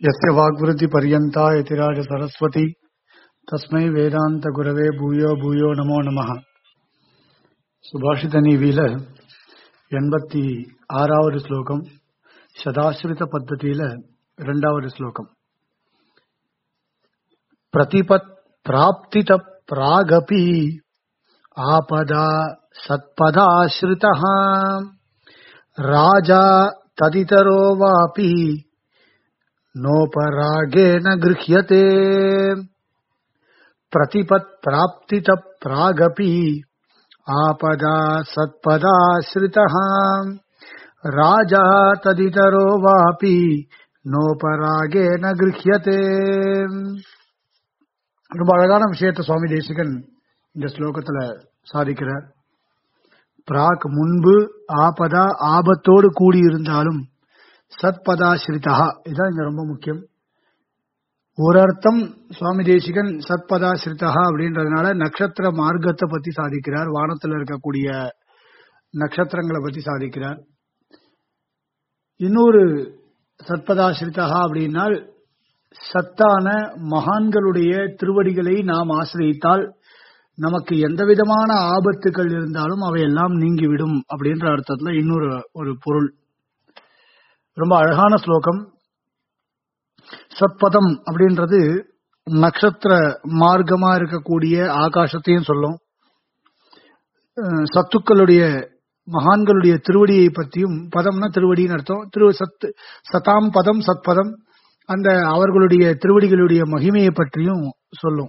यस्य वाग्वृत्तिपर्यन्ता यतिराज सरस्वती तस्मै வேதாந்த குரவே பூயோ பூயோ நமோ நமः சுபாஷித நீவியில எண்பத்தி ஆறாவது ஸ்லோகம் சதாசிரித பத்ததியில இரண்டாவது ஸ்லோகம் பிரதிபத் பிராப்தித பிராகபி ஆபதா சத்பதாஸ்ரிதः ராஜா ததிதரோ வாபி नोपरागेण गृह्यते प्रतिपत् प्राप्तित प्रागपि आपदा सत्पदाश्रितः राजा तदितरो वापि நோபராகேன கிருஹியதே ரொம்ப அழகான விஷயத்தை சுவாமி தேசிகன் இந்த ஸ்லோகத்துல சாதிக்கிறார் பிராக் முன்பு ஆபதா ஆபத்தோடு கூடியிருந்தாலும் சத்பதாசிரிதா இதுதான் இங்க ரொம்ப முக்கியம் ஒரு அர்த்தம் சுவாமி தேசிகன் சத்பதாசிரிதா அப்படின்றதுனால நட்சத்திர மார்க்கத்தை பத்தி சாதிக்கிறார் வானத்தில் இருக்கக்கூடிய நட்சத்திரங்களை பத்தி சாதிக்கிறார் இன்னொரு சத்பதாசிரிதா அப்படின்னால் சத்தான மகான்களுடைய திருவடிகளை நாம் ஆசிரியத்தால் நமக்கு எந்த விதமான ஆபத்துகள் இருந்தாலும் அவையெல்லாம் நீங்கிவிடும் அப்படின்ற அர்த்தத்துல இன்னொரு ஒரு பொருள் ரொம்ப அழகான ஸ்லோகம் சத்பதம் அப்படின்றது நட்சத்திர மார்க்கமா இருக்கக்கூடிய ஆகாசத்தையும் சொல்லும் சத்துக்களுடைய மகான்களுடைய திருவடியை பற்றியும் பதம்னா திருவடின்னு அர்த்தம் திரு சத்து சதாம் பதம் சத்பதம் அந்த அவர்களுடைய திருவடிகளுடைய மகிமையை பற்றியும் சொல்லும்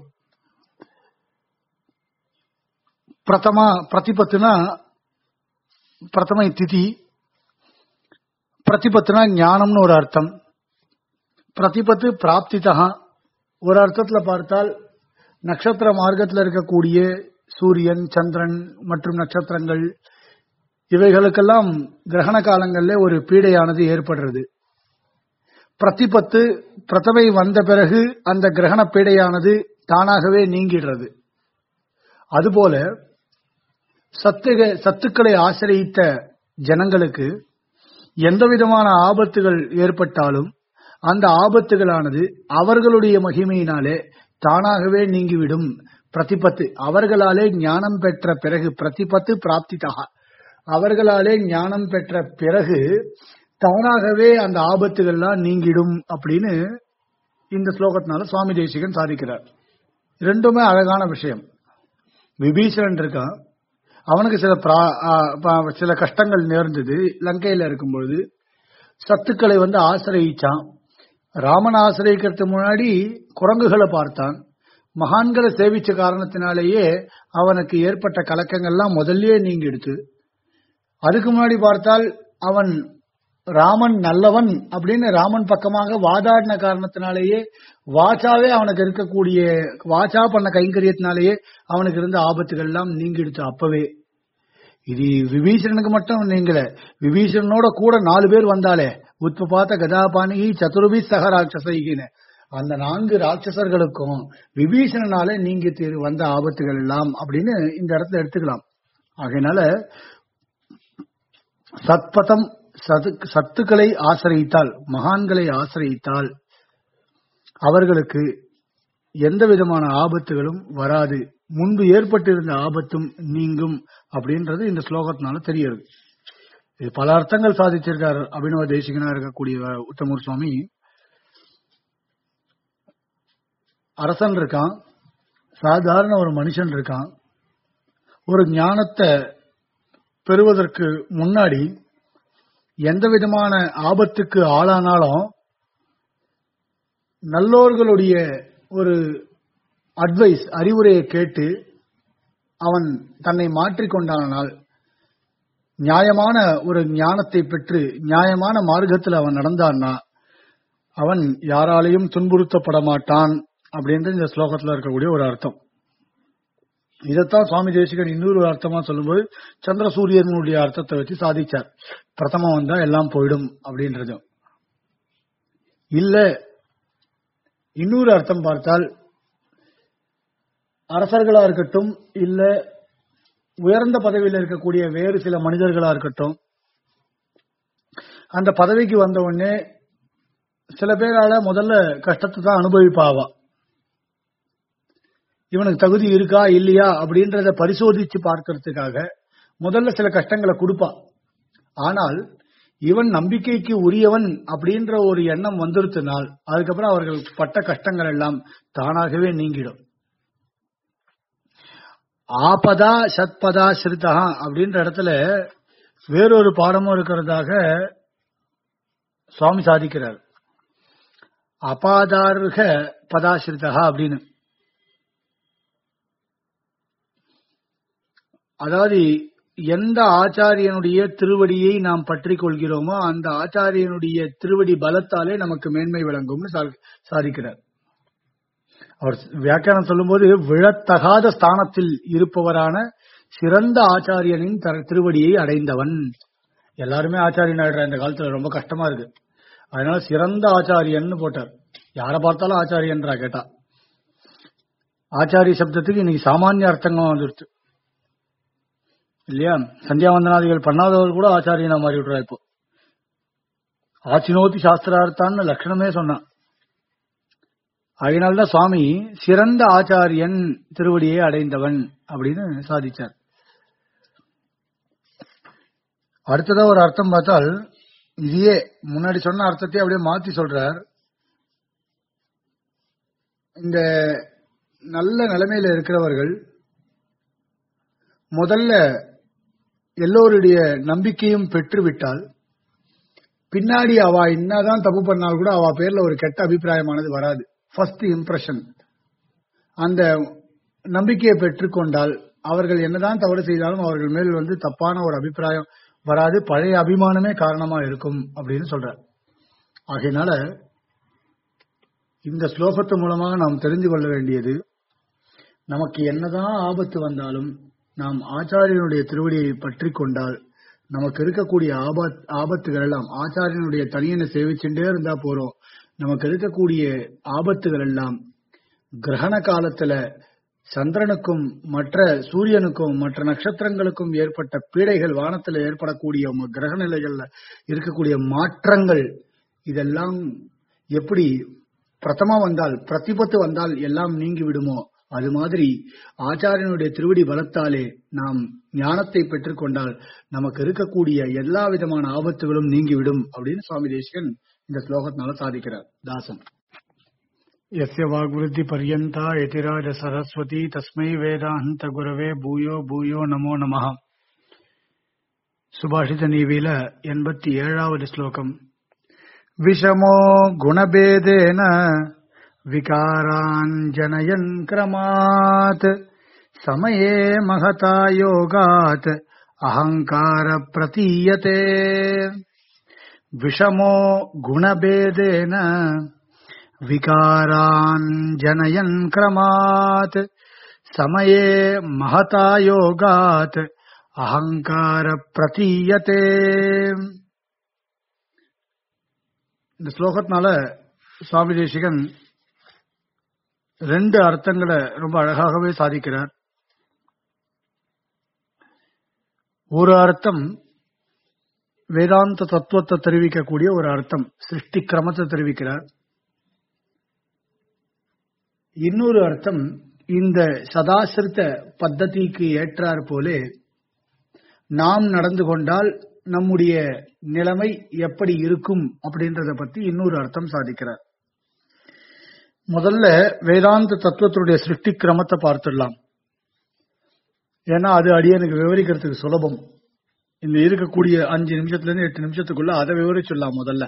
பிரதமா பிரதிபத்துனா பிரதம திதி பிரதிபத்துனா ஞானம்னு ஒரு அர்த்தம் பிரதிபத்து பிராப்திதா ஒரு அர்த்தத்துல பார்த்தால் நட்சத்திர மார்க்கத்தில் இருக்கக்கூடிய சூரியன் சந்திரன் மற்றும் நட்சத்திரங்கள் இவைகளுக்கெல்லாம் கிரகண காலங்களில் ஒரு பீடையானது ஏற்படுறது பிரதிபத்து பிரதமை வந்த பிறகு அந்த கிரகண பீடையானது தானாகவே நீங்கிடுறது அதுபோல சத்துக சத்துக்களை ஆசிரியித்த ஜனங்களுக்கு எந்த விதமான ஆபத்துகள் ஏற்பட்டாலும் அந்த ஆபத்துகளானது அவர்களுடைய மகிமையினாலே தானாகவே நீங்கிவிடும் பிரதிபத்து அவர்களாலே ஞானம் பெற்ற பிறகு பிரதிபத்து பிராப்திதாக அவர்களாலே ஞானம் பெற்ற பிறகு தானாகவே அந்த ஆபத்துகள்லாம் நீங்கிடும் அப்படின்னு இந்த ஸ்லோகத்தினால சுவாமி தேசிகன் சாதிக்கிறார் ரெண்டுமே அழகான விஷயம் விபீஷணன் இருக்கான் அவனுக்கு சில சில கஷ்டங்கள் நேர்ந்தது லங்கையில இருக்கும்பொழுது சத்துக்களை வந்து ஆசிரியிச்சான் ராமன் ஆசிரியக்கிறதுக்கு முன்னாடி குரங்குகளை பார்த்தான் மகான்களை சேவிச்ச காரணத்தினாலேயே அவனுக்கு ஏற்பட்ட கலக்கங்கள்லாம் முதல்லயே நீங்கிடுத்து அதுக்கு முன்னாடி பார்த்தால் அவன் ராமன் நல்லவன் அப்படின்னு ராமன் பக்கமாக வாதாடின காரணத்தினாலேயே வாச்சாவே அவனுக்கு இருக்கக்கூடிய வாச்சா பண்ண கைங்கரியத்தினாலேயே அவனுக்கு இருந்த ஆபத்துகள் எல்லாம் நீங்கிடுச்சு அப்பவே இது விபீஷணனுக்கு மட்டும் நீங்கள விபீஷணனோட கூட நாலு பேர் வந்தாலே உத்பபாத்த கதாபானி சதுர்பி சக ராட்சசின்னு அந்த நான்கு ராட்சசர்களுக்கும் விபீஷணனால நீங்கி வந்த ஆபத்துகள் எல்லாம் அப்படின்னு இந்த இடத்துல எடுத்துக்கலாம் ஆகையினால சத்பதம் சத்துக்களை ஆசிரியித்தால் மகான்களை ஆசிரியித்தால் அவர்களுக்கு எந்த விதமான ஆபத்துகளும் வராது முன்பு ஏற்பட்டிருந்த ஆபத்தும் நீங்கும் அப்படின்றது இந்த ஸ்லோகத்தினால தெரியுது இது பல அர்த்தங்கள் சாதிச்சிருக்கார் அபினவ தேசிகனா இருக்கக்கூடிய உத்தமூர் சுவாமி அரசன் இருக்கான் சாதாரண ஒரு மனுஷன் இருக்கான் ஒரு ஞானத்தை பெறுவதற்கு முன்னாடி எந்த விதமான ஆபத்துக்கு ஆளானாலும் நல்லோர்களுடைய ஒரு அட்வைஸ் அறிவுரையை கேட்டு அவன் தன்னை மாற்றிக்கொண்டானால் நியாயமான ஒரு ஞானத்தை பெற்று நியாயமான மார்க்கத்தில் அவன் நடந்தான்னா அவன் யாராலையும் துன்புறுத்தப்பட மாட்டான் அப்படின்றது இந்த ஸ்லோகத்தில் இருக்கக்கூடிய ஒரு அர்த்தம் இதைத்தான் சுவாமி தேசிகன் இன்னொரு அர்த்தமா சொல்லும்போது சந்திர சூரியனுடைய அர்த்தத்தை வச்சு சாதிச்சார் பிரதமம் வந்தா எல்லாம் போயிடும் அப்படின்றது இல்ல இன்னொரு அர்த்தம் பார்த்தால் அரசர்களா இருக்கட்டும் இல்ல உயர்ந்த பதவியில் இருக்கக்கூடிய வேறு சில மனிதர்களா இருக்கட்டும் அந்த பதவிக்கு வந்த உடனே சில பேரால முதல்ல கஷ்டத்தை தான் அனுபவிப்பாவா இவனுக்கு தகுதி இருக்கா இல்லையா அப்படின்றத பரிசோதிச்சு பார்க்கறதுக்காக முதல்ல சில கஷ்டங்களை கொடுப்பான் ஆனால் இவன் நம்பிக்கைக்கு உரியவன் அப்படின்ற ஒரு எண்ணம் வந்துருத்தினால் அதுக்கப்புறம் அவர்கள் பட்ட கஷ்டங்கள் எல்லாம் தானாகவே நீங்கிடும் ஆபதா சத்பதா சிறுதா அப்படின்ற இடத்துல வேறொரு பாடமும் இருக்கிறதாக சுவாமி சாதிக்கிறார் அபாதார்க பதாசிரிதா அப்படின்னு அதாவது எந்த ஆச்சாரியனுடைய திருவடியை நாம் பற்றி கொள்கிறோமோ அந்த ஆச்சாரியனுடைய திருவடி பலத்தாலே நமக்கு மேன்மை விளங்கும்னு சா- சாதிக்கிறார் அவர் வியாக்கியானம் சொல்லும்போது விழத்தகாத ஸ்தானத்தில் இருப்பவரான சிறந்த ஆச்சாரியனின் தர- திருவடியை அடைந்தவன் எல்லாருமே ஆச்சாரியன் ஆயிடுற இந்த காலத்துல ரொம்ப கஷ்டமா இருக்கு அதனால சிறந்த ஆச்சாரியன்னு போட்டார் யாரை பார்த்தாலும் ஆச்சாரியன்றா கேட்டா ஆச்சாரிய சப்தத்துக்கு இன்னைக்கு சாமானிய அர்த்தங்கள் வந்துருச்சு இல்லையா சந்தியாவந்தனாதிகள் பண்ணாதவர் கூட ஆச்சாரியனா மாறி விடுறா இப்போ ஆச்சினோதி சாஸ்திரார்த்தான்னு லட்சணமே சொன்னான் அதனால்தான் சுவாமி சிறந்த ஆச்சாரியன் திருவடியை அடைந்தவன் அப்படின்னு சாதிச்சார் அடுத்ததா ஒரு அர்த்தம் பார்த்தால் இதையே முன்னாடி சொன்ன அர்த்தத்தை அப்படியே மாத்தி சொல்றார் இந்த நல்ல நிலைமையில இருக்கிறவர்கள் முதல்ல எல்லோருடைய நம்பிக்கையும் பெற்றுவிட்டால் பின்னாடி அவ என்னதான் தப்பு பண்ணால் கூட அவ பேர்ல ஒரு கெட்ட அபிப்பிராயமானது வராது ஃபர்ஸ்ட் இம்ப்ரெஷன் அந்த நம்பிக்கையை பெற்றுக்கொண்டால் அவர்கள் என்னதான் தவறு செய்தாலும் அவர்கள் மேல் வந்து தப்பான ஒரு அபிப்பிராயம் வராது பழைய அபிமானமே காரணமா இருக்கும் அப்படின்னு சொல்றார் ஆகையினால இந்த ஸ்லோகத்து மூலமாக நாம் தெரிந்து கொள்ள வேண்டியது நமக்கு என்னதான் ஆபத்து வந்தாலும் நாம் ஆச்சாரியனுடைய திருவடியை பற்றி கொண்டால் நமக்கு இருக்கக்கூடிய ஆபத் ஆபத்துகள் எல்லாம் ஆச்சாரியனுடைய தனியனை சேவிச்சுட்டே இருந்தா போறோம் நமக்கு இருக்கக்கூடிய ஆபத்துகள் எல்லாம் கிரகண காலத்துல சந்திரனுக்கும் மற்ற சூரியனுக்கும் மற்ற நட்சத்திரங்களுக்கும் ஏற்பட்ட பீடைகள் வானத்துல ஏற்படக்கூடிய ம- கிரக நிலைகள்ல இருக்கக்கூடிய மாற்றங்கள் இதெல்லாம் எப்படி பிரதமா வந்தால் பிரதிபத்து வந்தால் எல்லாம் நீங்கி விடுமோ அது மாதிரி ஆச்சாரியனுடைய திருவடி பலத்தாலே நாம் ஞானத்தை பெற்றுக்கொண்டால் நமக்கு இருக்கக்கூடிய எல்லா விதமான ஆபத்துகளும் நீங்கிவிடும் அப்படின்னு சுவாமி தேசிகன் இந்த ஸ்லோகத்தினால சாதிக்கிறார் தாசன் यस्य वाग्वृद्धि पर्यन्ता यतिराज सरस्वती तस्मै वेदान्त गुरवे பூயோ பூயோ நமோ நமः சுபாஷித நீவில எண்பத்தி ஏழாவது ஸ்லோகம் விஷமோ குணபேதேன விகாரான் ஜனயன் கிரமாத் சமயே மகதா யோகாத் அகங்கார பிரதீயதே விஷமோ குணபேதேன विकारान् जनयन् क्रमात् समये महता योगात् அகங்கார பிரதீயத்தே இந்த ஸ்லோகத்தினால சுவாமி தேசிகன் ரெண்டு அர்த்தங்களை ரொம்ப அழகாகவே சாதிக்கிறார் ஒரு அர்த்தம் வேதாந்த தத்துவத்தை தெரிவிக்கக்கூடிய ஒரு அர்த்தம் சிருஷ்டி கிரமத்தை தெரிவிக்கிறார் இன்னொரு அர்த்தம் இந்த சதாசிரித்த பத்ததிக்கு ஏற்றார் போலே நாம் நடந்து கொண்டால் நம்முடைய நிலைமை எப்படி இருக்கும் அப்படின்றத பத்தி இன்னொரு அர்த்தம் சாதிக்கிறார் முதல்ல வேதாந்த தத்துவத்தினுடைய சிருஷ்டி கிரமத்தை பார்த்துடலாம் ஏன்னா அது அடியனுக்கு விவரிக்கிறதுக்கு சுலபம் இந்த இருக்கக்கூடிய அஞ்சு நிமிஷத்துல இருந்து எட்டு நிமிஷத்துக்குள்ள அதை விவரிச்சுடலாம் முதல்ல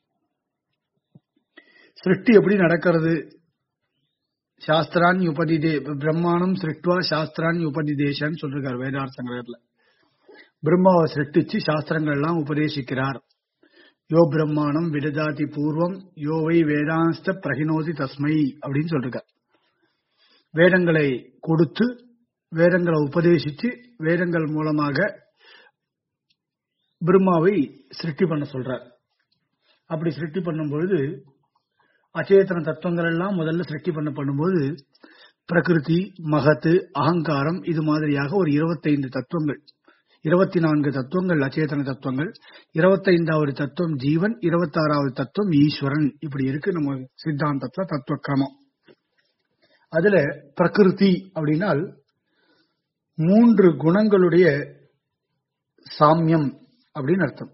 சிருஷ்டி எப்படி நடக்கிறது சாஸ்திரான் உபதிதே பிரம்மாணம் சிருஷ்டுவா சாஸ்திரான் உபதிதேசன்னு சொல்லிருக்கார் வேதார்த்த சங்கரத்துல பிரம்மாவை சிருஷ்டிச்சு சாஸ்திரங்கள் எல்லாம் உபதேசிக்கிறார் யோ பிரம்மாணம் விடதாதி பூர்வம் யோவை வேதாஸ்த பிரகினோதி தஸ்மை அப்படின்னு சொல்லிருக்கார் வேதங்களை கொடுத்து வேதங்களை உபதேசிச்சு வேதங்கள் மூலமாக பிரம்மாவை சிருஷ்டி பண்ண சொல்றார் அப்படி சிருஷ்டி பண்ணும் பொழுது அச்சேதன தத்துவங்கள் எல்லாம் முதல்ல சிருஷ்டி பண்ண பண்ணும்போது பிரகிருதி மகத்து அகங்காரம் இது மாதிரியாக ஒரு இருபத்தைந்து தத்துவங்கள் இருபத்தி நான்கு தத்துவங்கள் அச்சேதன தத்துவங்கள் இருபத்தைந்தாவது தத்துவம் ஜீவன் இருபத்தாறாவது தத்துவம் ஈஸ்வரன் இப்படி இருக்கு நம்ம சித்தாந்தத்துல தத்துவ கிரமம் அதுல பிரகிருதி அப்படின்னால் மூன்று குணங்களுடைய சாமியம் அப்படின்னு அர்த்தம்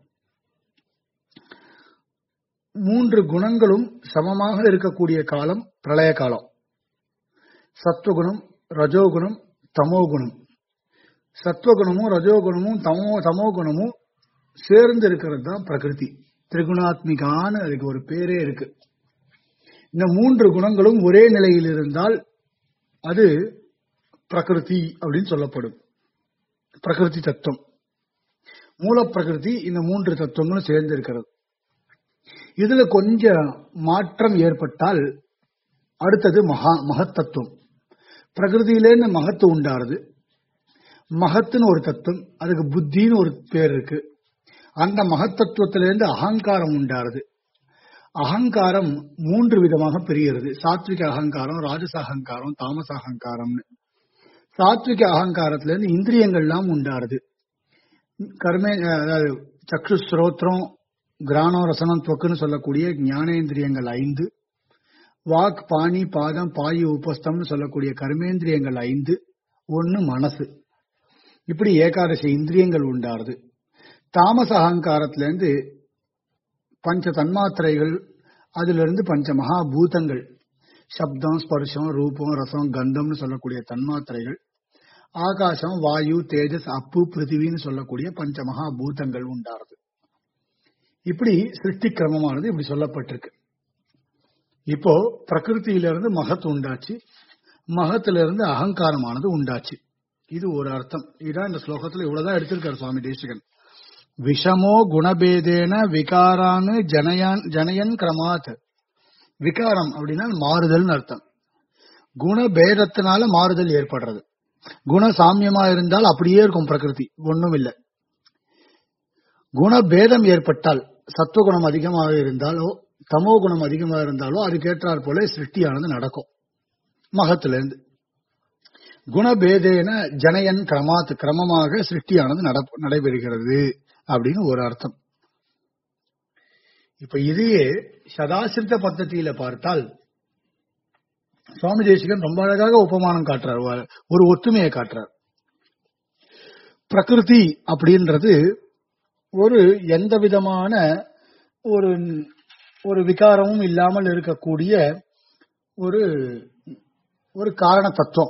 மூன்று குணங்களும் சமமாக இருக்கக்கூடிய காலம் பிரளய காலம் சத்துவகுணம் ரஜோகுணம் தமோகுணம் சத்துவகுணமும் ரஜோகுணமும் தமோ தமோகுணமும் சேர்ந்து இருக்கிறது தான் பிரகிருதி திரிகுணாத்மிகான்னு அதுக்கு ஒரு பேரே இருக்கு இந்த மூன்று குணங்களும் ஒரே நிலையில் இருந்தால் அது பிரகிருதி அப்படின்னு சொல்லப்படும் பிரகிருதி தத்துவம் மூல பிரகிருதி இந்த மூன்று தத்துவங்களும் சேர்ந்து இருக்கிறது இதுல கொஞ்சம் மாற்றம் ஏற்பட்டால் அடுத்தது மகா மகத்தத்துவம் பிரகிருதியிலேருந்து மகத்து உண்டாருது மகத்துன்னு ஒரு தத்துவம் அதுக்கு புத்தின்னு ஒரு பேர் இருக்கு அந்த மகத்தத்துவத்திலிருந்து அகங்காரம் உண்டாருது அகங்காரம் மூன்று விதமாக பிரிகிறது சாத்விக அகங்காரம் ராஜச அகங்காரம் தாமச அகங்காரம்னு சாத்விக அகங்காரத்திலிருந்து இந்திரியங்கள்லாம் உண்டாருது கர்மே அதாவது சக்ஷு ஸ்ரோத்திரம் கிரானம் ரசனம் தொக்குன்னு சொல்லக்கூடிய ஞானேந்திரியங்கள் ஐந்து வாக் பாணி பாதம் பாயு உபஸ்தம்னு சொல்லக்கூடிய கர்மேந்திரியங்கள் ஐந்து ஒன்னு மனசு இப்படி ஏகாதசி இந்திரியங்கள் உண்டாருது தாமச அகங்காரத்திலிருந்து பஞ்ச தன்மாத்திரைகள் அதிலிருந்து பஞ்ச மகாபூதங்கள் சப்தம் ஸ்பர்ஷம் ரூபம் ரசம் கந்தம்னு சொல்லக்கூடிய தன்மாத்திரைகள் ஆகாசம் வாயு தேஜஸ் அப்பு பிருத்திவின்னு சொல்லக்கூடிய பஞ்ச மகாபூதங்கள் உண்டாருது இப்படி சிருஷ்டி கிரமமானது இப்படி சொல்லப்பட்டிருக்கு இப்போ பிரகிருத்தியிலிருந்து மகத் உண்டாச்சு மகத்திலிருந்து அகங்காரமானது உண்டாச்சு இது ஒரு அர்த்தம் இதான் இந்த ஸ்லோகத்துல இவ்வளவுதான் எடுத்திருக்காரு சுவாமி தேசிகன் விஷமோ குணபேதேன விகாரான்னு ஜனயான் ஜனயன் கிரமாத் விகாரம் அப்படின்னா மாறுதல்னு அர்த்தம் குணபேதத்தினால மாறுதல் ஏற்படுறது குண சாமியமா இருந்தால் அப்படியே இருக்கும் பிரகிருதி ஒண்ணும் இல்லை குணபேதம் ஏற்பட்டால் சத்துவகுணம் அதிகமாக இருந்தாலோ தமோ குணம் அதிகமாக இருந்தாலோ அதுக்கேற்றாற் போல சிருஷ்டியானது நடக்கும் மகத்திலிருந்து குணபேதேன ஜனயன் கிரமாத் கிரமமாக சிருஷ்டியானது நடைபெறுகிறது அப்படின்னு ஒரு அர்த்தம் இப்ப இதையே சதாசிரித்த பద్ధதியில பார்த்தால் சுவாமி தேசிகன் ரொம்ப அழகாக உபமானம் காட்டுறார் ஒரு ஒத்துமையை காட்டுறார் பிரகிருதி அப்படின்றது ஒரு எந்த விதமான ஒரு ஒரு விகாரமும் இல்லாமல் இருக்கக்கூடிய ஒரு ஒரு காரண தத்துவம்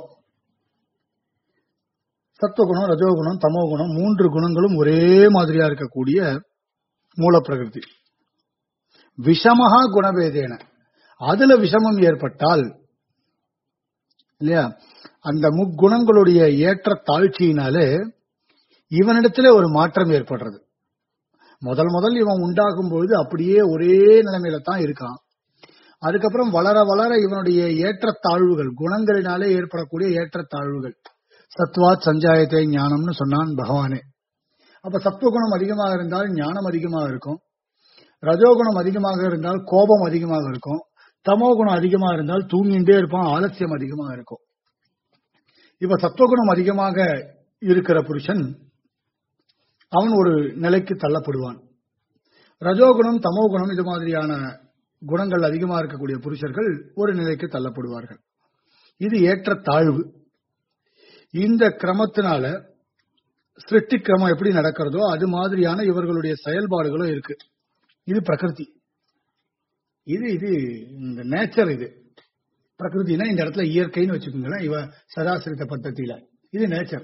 சத்துவகுணம் ரஜோகுணம் தமோகுணம் மூன்று குணங்களும் ஒரே மாதிரியா இருக்கக்கூடிய மூல பிரகிருதி விஷமகா குணபேதேன அதுல விஷமம் ஏற்பட்டால் இல்லையா அந்த முக்குணங்களுடைய ஏற்ற தாழ்ச்சியினாலே இவனிடத்துல ஒரு மாற்றம் ஏற்படுறது முதல் முதல் இவன் உண்டாகும் பொழுது அப்படியே ஒரே நிலைமையில தான் இருக்கான் அதுக்கப்புறம் வளர வளர இவனுடைய ஏற்றத்தாழ்வுகள் குணங்களினாலே ஏற்படக்கூடிய ஏற்றத்தாழ்வுகள் சத்வா சஞ்சாயத்தை ஞானம்னு சொன்னான் பகவானே அப்ப சத்துவகுணம் அதிகமாக இருந்தால் ஞானம் அதிகமாக இருக்கும் ரஜோகுணம் அதிகமாக இருந்தால் கோபம் அதிகமாக இருக்கும் தமோ குணம் அதிகமாக இருந்தால் தூங்கிண்டே இருப்பான் ஆலசியம் அதிகமாக இருக்கும் இப்ப சத்துவகுணம் அதிகமாக இருக்கிற புருஷன் அவன் ஒரு நிலைக்கு தள்ளப்படுவான் ரஜோகுணம் தமோ குணம் இது மாதிரியான குணங்கள் அதிகமாக இருக்கக்கூடிய புருஷர்கள் ஒரு நிலைக்கு தள்ளப்படுவார்கள் இது ஏற்ற தாழ்வு இந்த கிரமத்தினால சிருஷ்டி கிரமம் எப்படி நடக்கிறதோ அது மாதிரியான இவர்களுடைய செயல்பாடுகளும் இருக்கு இது பிரகிருதி இது இது இந்த நேச்சர் இது பிரகிருதினா இந்த இடத்துல இயற்கைன்னு வச்சுக்கோங்களேன் இவ சதாசிரித்த பத்தத்தில இது நேச்சர்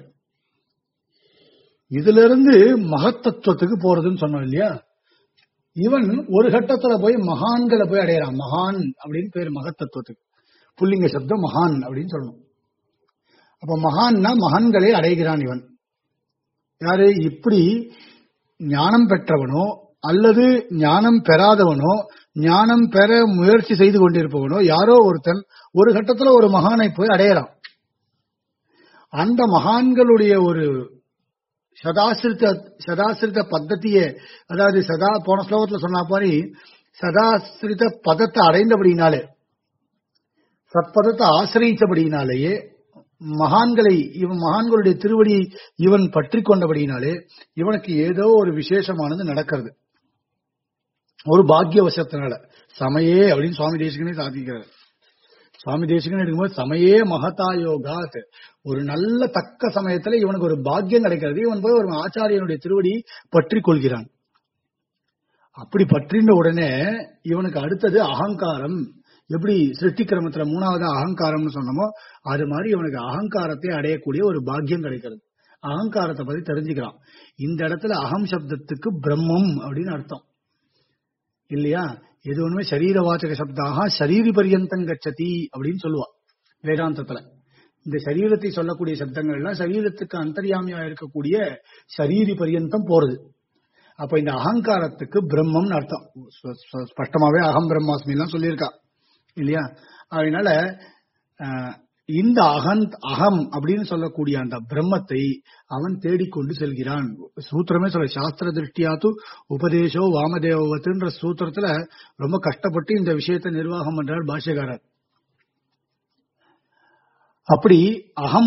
இதுல இருந்து மகத்தத்துவத்துக்கு போறதுன்னு சொன்னோம் இல்லையா இவன் ஒரு கட்டத்துல போய் மகான்களை போய் அடையறான் மகான் அப்படின்னு பேர் மகத்தத்துவத்துக்கு புல்லிங்க சப்தம் மகான் அப்படின்னு சொல்லணும் அப்ப மகான்னா மகான்களை அடைகிறான் இவன் யாரு இப்படி ஞானம் பெற்றவனோ அல்லது ஞானம் பெறாதவனோ ஞானம் பெற முயற்சி செய்து கொண்டிருப்பவனோ யாரோ ஒருத்தன் ஒரு கட்டத்துல ஒரு மகானை போய் அடையறான் அந்த மகான்களுடைய ஒரு சதாசிரித்த சதாசிரித்த பத்தத்திய அதாவது சதா போன ஸ்லோகத்துல சொன்ன மாதிரி சதாசிரித்த பதத்தை அடைந்தபடினாலே சத்பதத்தை ஆசிரியச்சபடினாலேயே மகான்களை இவன் மகான்களுடைய திருவடியை இவன் பற்றி கொண்டபடியினாலே இவனுக்கு ஏதோ ஒரு விசேஷமானது நடக்கிறது ஒரு பாக்கியவசத்தினால சமயே அப்படின்னு சுவாமி தேசிகனே சாதிக்கிறார் சுவாமி தேசிகன் எடுக்கும்போது சமயே மகதா யோகாத் ஒரு நல்ல தக்க சமயத்துல இவனுக்கு ஒரு பாக்கியம் கிடைக்கிறது இவன் போய் ஒரு ஆச்சாரியனுடைய திருவடி பற்றி கொள்கிறான் அப்படி பற்றின உடனே இவனுக்கு அடுத்தது அகங்காரம் எப்படி சிருஷ்டி கிரமத்துல மூணாவது அகங்காரம்னு சொன்னோமோ அது மாதிரி இவனுக்கு அகங்காரத்தை அடையக்கூடிய ஒரு பாக்கியம் கிடைக்கிறது அகங்காரத்தை பத்தி தெரிஞ்சுக்கிறான் இந்த இடத்துல அகம் சப்தத்துக்கு பிரம்மம் அப்படின்னு அர்த்தம் இல்லையா எது ஒண்ணுமே சரீர வாச்சக சப்தாக சரீரி பரியந்தம் கச்சதி அப்படின்னு சொல்லுவா வேதாந்தத்துல இந்த சரீரத்தை சொல்லக்கூடிய சப்தங்கள் எல்லாம் சரீரத்துக்கு அந்தர்யாமியா இருக்கக்கூடிய சரீரி பரியந்தம் போறது அப்ப இந்த அகங்காரத்துக்கு பிரம்மம்னு அர்த்தம் ஸ்ப- ஸ்ப- ஸ்பஷ்டமாவே அகம் பிரம்மாஸ்மி எல்லாம் சொல்லியிருக்கா இல்லையா அதனால அஹ், இந்த அகன் அகம் அப்படின்னு சொல்லக்கூடிய அந்த பிரம்மத்தை அவன் தேடிக்கொண்டு செல்கிறான் சூத்திரமே சொல்ல சாஸ்திர திருஷ்டியாத்து உபதேசோ வாமதேவத்துன்ற சூத்திரத்துல ரொம்ப கஷ்டப்பட்டு இந்த விஷயத்தை நிர்வாகம் பண்றார் பாஷ்யக்காரர் அப்படி அகம்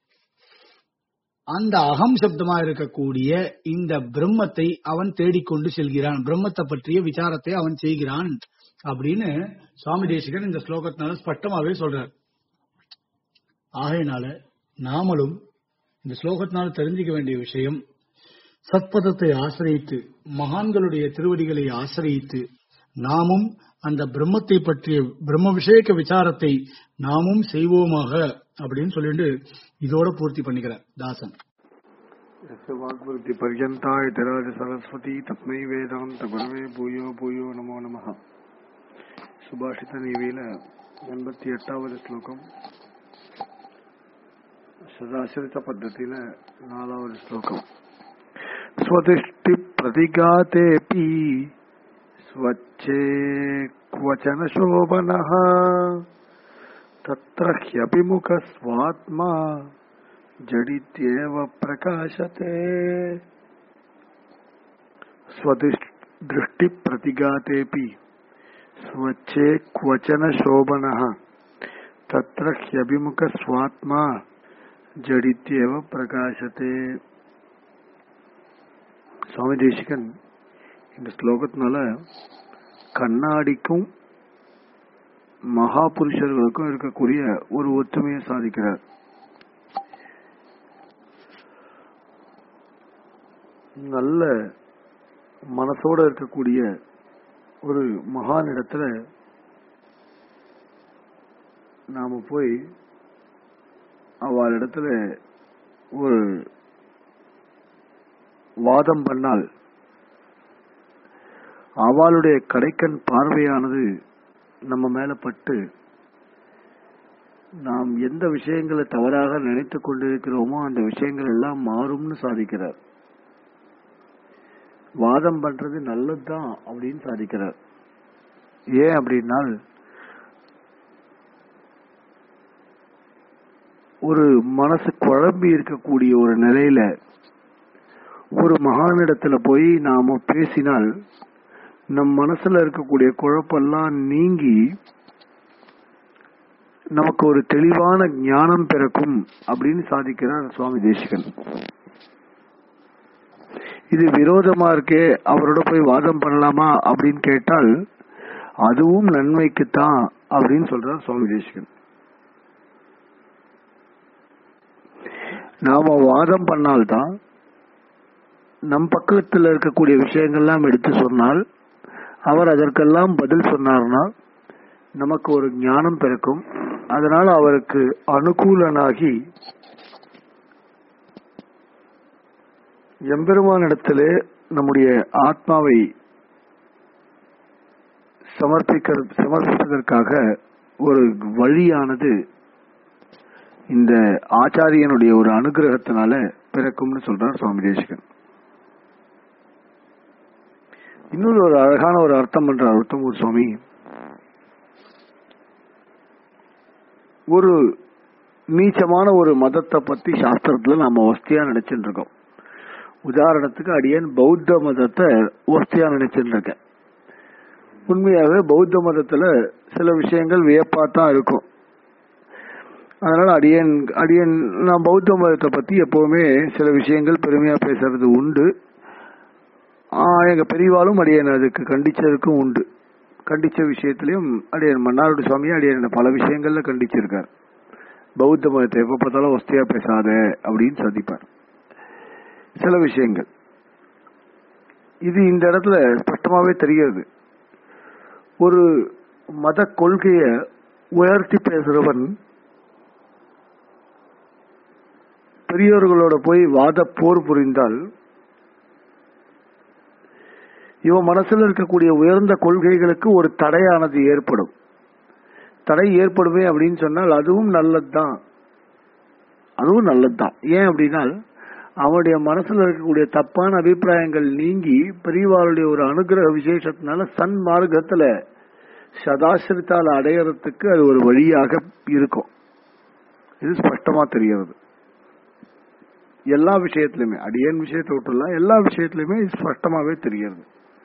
அந்த அகம் சப்தமா இருக்கக்கூடிய இந்த பிரம்மத்தை அவன் தேடிக்கொண்டு செல்கிறான் பிரம்மத்தை பற்றிய விசாரத்தை அவன் செய்கிறான் அப்படின்னு சுவாமி தேசிகன் இந்த ஸ்லோகத்தினால ஸ்பஷ்டமாவே சொல்றார் ஆகையினால நாமளும் இந்த ஸ்லோகத்தினால தெரிஞ்சுக்க வேண்டிய விஷயம் சத்பதத்தை ஆசிரியத்து மகான்களுடைய திருவடிகளை ஆசிரியத்து நாமும் அந்த பிரம்மத்தை பற்றிய பிரம்ம விஷயக்க விசாரத்தை நாமும் செய்வோமாக அப்படின்னு சொல்லிட்டு இதோட பூர்த்தி பண்ணிக்கிறேன் தாசன் यस्य वाग्वृत्ति पर्यन्ता इतराज सरस्वती तस्मै वेदान्त गुरवे भूयो भूयो नमो नमः சுபாஷித நீவியில எண்பத்தி எட்டாவது ஸ்லோகம் சதாசிரித பத்தத்தில நாலாவது ஸ்லோகம் ஸ்வதிஷ்டி பிரதிகாத்தேபி ஸ்வச்சே क्वचन शोभनः तत्र ह्यभिमुख स्वात्मा जडित्येव प्रकाशते स्वदृष्टिप्रतिघातेऽपि स्वच्छे क्वचन शोभनः तत्र ह्यभिमुखस्वात्मा ஜடித்தேவ பிரகாசத்தே சுவாமி தேசிகன் இந்த ஸ்லோகத்தினால கண்ணாடிக்கும் மகா புருஷர்களுக்கும் இருக்கக்கூடிய ஒரு ஒற்றுமையை சாதிக்கிறார் நல்ல மனசோட இருக்கக்கூடிய ஒரு மகானிடத்துல நாம போய் அவளிடத்துல ஒரு வாதம் பண்ணால் அவளுடைய கடைக்கண் பார்வையானது நம்ம மேல பட்டு நாம் எந்த விஷயங்களை தவறாக நினைத்து கொண்டிருக்கிறோமோ அந்த விஷயங்கள் எல்லாம் மாறும்னு சாதிக்கிறார் வாதம் பண்றது நல்லதுதான் அப்படின்னு சாதிக்கிறார் ஏன் அப்படின்னால் ஒரு மனசு குழம்பி இருக்கக்கூடிய ஒரு நிலையில ஒரு மகானிடத்துல போய் நாம பேசினால் நம் மனசுல இருக்கக்கூடிய குழப்பெல்லாம் நீங்கி நமக்கு ஒரு தெளிவான ஞானம் பிறக்கும் அப்படின்னு சாதிக்கிறார் சுவாமி தேசிகன் இது விரோதமா இருக்கே அவரோட போய் வாதம் பண்ணலாமா அப்படின்னு கேட்டால் அதுவும் நன்மைக்குத்தான் அப்படின்னு சொல்றார் சுவாமி தேசிகன் நாம வாதம் பண்ணால்தான் நம் பக்கத்துல இருக்கக்கூடிய விஷயங்கள்லாம் எடுத்து சொன்னால் அவர் அதற்கெல்லாம் பதில் சொன்னார்னா நமக்கு ஒரு ஞானம் பிறக்கும் அதனால அவருக்கு அனுகூலனாகி எம்பெருமானிடத்திலே நம்முடைய ஆத்மாவை சமர்ப்பிக்க சமர்ப்பிப்பதற்காக ஒரு வழியானது இந்த ஆச்சாரியனுடைய ஒரு அனுகிரகத்தினால பிறக்கும்னு சொல்றார் சுவாமி தேசிகன் இன்னொரு ஒரு அழகான ஒரு அர்த்தம் பண்றார் உத்தமூர் சுவாமி ஒரு நீச்சமான ஒரு மதத்தை பத்தி சாஸ்திரத்துல நாம வஸ்தியா நினைச்சுட்டு இருக்கோம் உதாரணத்துக்கு அடியேன் பௌத்த மதத்தை வஸ்தியா நினைச்சுட்டு இருக்கேன் உண்மையாகவே பௌத்த மதத்துல சில விஷயங்கள் வியப்பா தான் இருக்கும் அதனால அடியன் அடியன் நான் பௌத்த மதத்தை பத்தி எப்பவுமே சில விஷயங்கள் பெருமையா பேசுறது உண்டு ஆஹ் எங்க பெரியவாளும் அடியன் அதுக்கு கண்டிச்சதுக்கும் உண்டு கண்டிச்ச விஷயத்திலையும் அடியன் மன்னாருடைய சுவாமியும் அடியன் பல விஷயங்கள்ல கண்டிச்சிருக்கார் பௌத்த மதத்தை எப்ப பார்த்தாலும் ஒஸ்தியா பேசாத அப்படின்னு சந்திப்பார் சில விஷயங்கள் இது இந்த இடத்துல ஸ்பஷ்டமாவே தெரிகிறது ஒரு மத கொள்கைய உயர்த்தி பேசுறவன் பெரியவர்களோட போய் வாத போர் புரிந்தால் இவன் மனசுல இருக்கக்கூடிய உயர்ந்த கொள்கைகளுக்கு ஒரு தடையானது ஏற்படும் தடை ஏற்படுமே அப்படின்னு சொன்னால் அதுவும் நல்லதுதான் அதுவும் நல்லதுதான் ஏன் அப்படின்னா அவனுடைய மனசுல இருக்கக்கூடிய தப்பான அபிப்பிராயங்கள் நீங்கி பெரியவாளுடைய ஒரு அனுகிரக விசேஷத்தினால சன் மார்க்கத்துல சதாசிரித்தால் அடையறதுக்கு அது ஒரு வழியாக இருக்கும் இது ஸ்பஷ்டமா தெரிகிறது எல்லா விஷயத்திலுமே அடியன் விஷயத்தை விட்டுலாம் எல்லா விஷயத்திலுமே இது ஸ்பஷ்டமாவே தெரிகிறது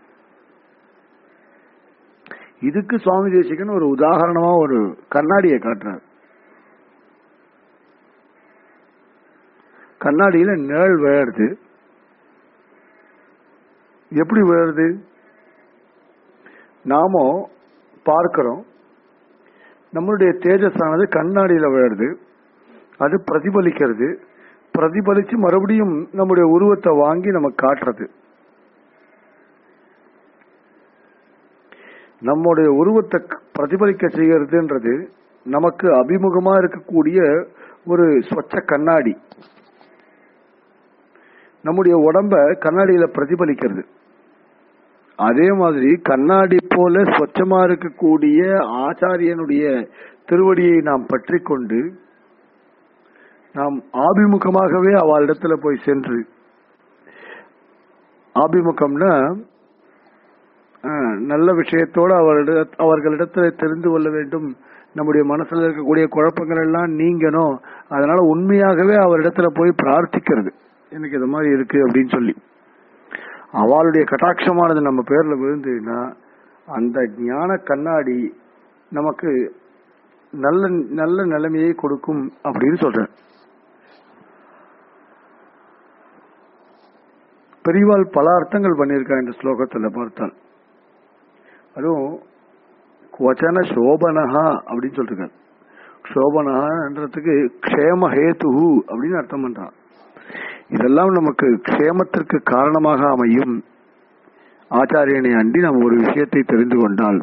இதுக்கு சுவாமி தேசிகன் ஒரு உதாரணமா ஒரு கண்ணாடியை காட்டுறார் கண்ணாடியில நிழல் விழருது எப்படி விழருது நாம பார்க்கிறோம் நம்மளுடைய தேஜஸானது கண்ணாடியில விழருது அது பிரதிபலிக்கிறது பிரதிபலிச்சு மறுபடியும் நம்முடைய உருவத்தை வாங்கி நமக்கு காட்டுறது நம்முடைய உருவத்தை பிரதிபலிக்க செய்யறதுன்றது நமக்கு அபிமுகமா இருக்கக்கூடிய ஒரு ஸ்வச்ச கண்ணாடி நம்முடைய உடம்ப கண்ணாடியில பிரதிபலிக்கிறது அதே மாதிரி கண்ணாடி போல ஸ்வச்சமா இருக்கக்கூடிய ஆச்சாரியனுடைய திருவடியை நாம் பற்றி கொண்டு நாம் ஆபிமுகமாகவே அவளிடத்துல போய் சென்று ஆபிமுகம்னா நல்ல விஷயத்தோடு அவர்களிட அவர்களிடத்துல தெரிந்து கொள்ள வேண்டும் நம்முடைய மனசுல இருக்கக்கூடிய குழப்பங்கள் எல்லாம் நீங்கணும் அதனால உண்மையாகவே அவரிடத்துல போய் பிரார்த்திக்கிறது எனக்கு இது மாதிரி இருக்கு அப்படின்னு சொல்லி அவளுடைய கட்டாட்சமானது நம்ம பேர்ல விழுந்ததுன்னா அந்த ஞான கண்ணாடி நமக்கு நல்ல நல்ல நிலைமையை கொடுக்கும் அப்படின்னு சொல்றேன் பெரியவாள் பல அர்த்தங்கள் பண்ணியிருக்கா இந்த ஸ்லோகத்துல பார்த்தால் அதுவும் வச்சன சோபனஹா அப்படின்னு சொல்லிருக்காரு சோபனஹான்றதுக்கு க்ஷேம ஹேத்து அப்படின்னு அர்த்தம் பண்றான் இதெல்லாம் நமக்கு க்ஷேமத்திற்கு காரணமாக அமையும் ஆச்சாரியனை அண்டி நாம் ஒரு விஷயத்தை தெரிந்து கொண்டால்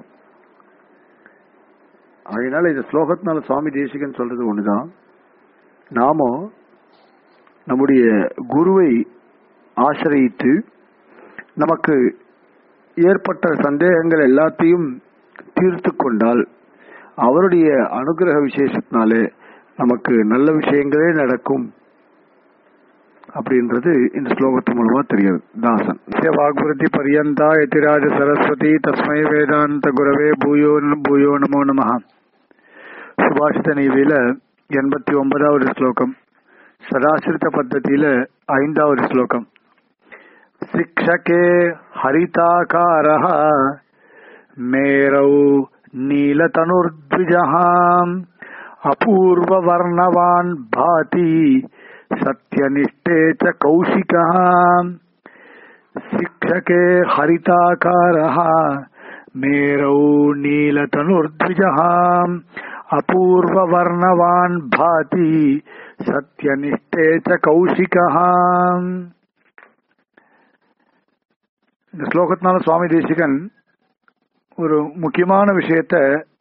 அதனால இந்த ஸ்லோகத்தினால சுவாமி தேசிகன் சொல்றது ஒண்ணுதான் நாம நம்முடைய குருவை ஆசிரியித்து நமக்கு ஏற்பட்ட சந்தேகங்கள் எல்லாத்தையும் தீர்த்து கொண்டால் அவருடைய அனுகிரக விசேஷத்தினாலே நமக்கு நல்ல விஷயங்களே நடக்கும் அப்படின்றது இந்த ஸ்லோகத்து மூலமா தெரியுது தாசன் வாக்புரதி பரியந்தா எதிராஜ சரஸ்வதி தஸ்மை வேதாந்த குரவே பூயோ பூயோ நமோ நம சுபாஷித நீவியில எண்பத்தி ஒன்பதாவது ஸ்லோகம் சதாசிரித்த பத்தத்தியில ஐந்தாவது ஸ்லோகம் शिक्षके हरिताकारः मेरौ नीलतनुर्द्विजः अपूर्ववर्णवान् भाति सत्यनिष्ठे च कौशिकः शिक्षके हरिताकारः मेरौ नीलतनुर्द्विजः अपूर्ववर्णवान् भाति सत्यनिष्ठे च कौशिकः இந்த ஸ்லோகத்தினால சுவாமி தேசிகன் ஒரு முக்கியமான விஷயத்த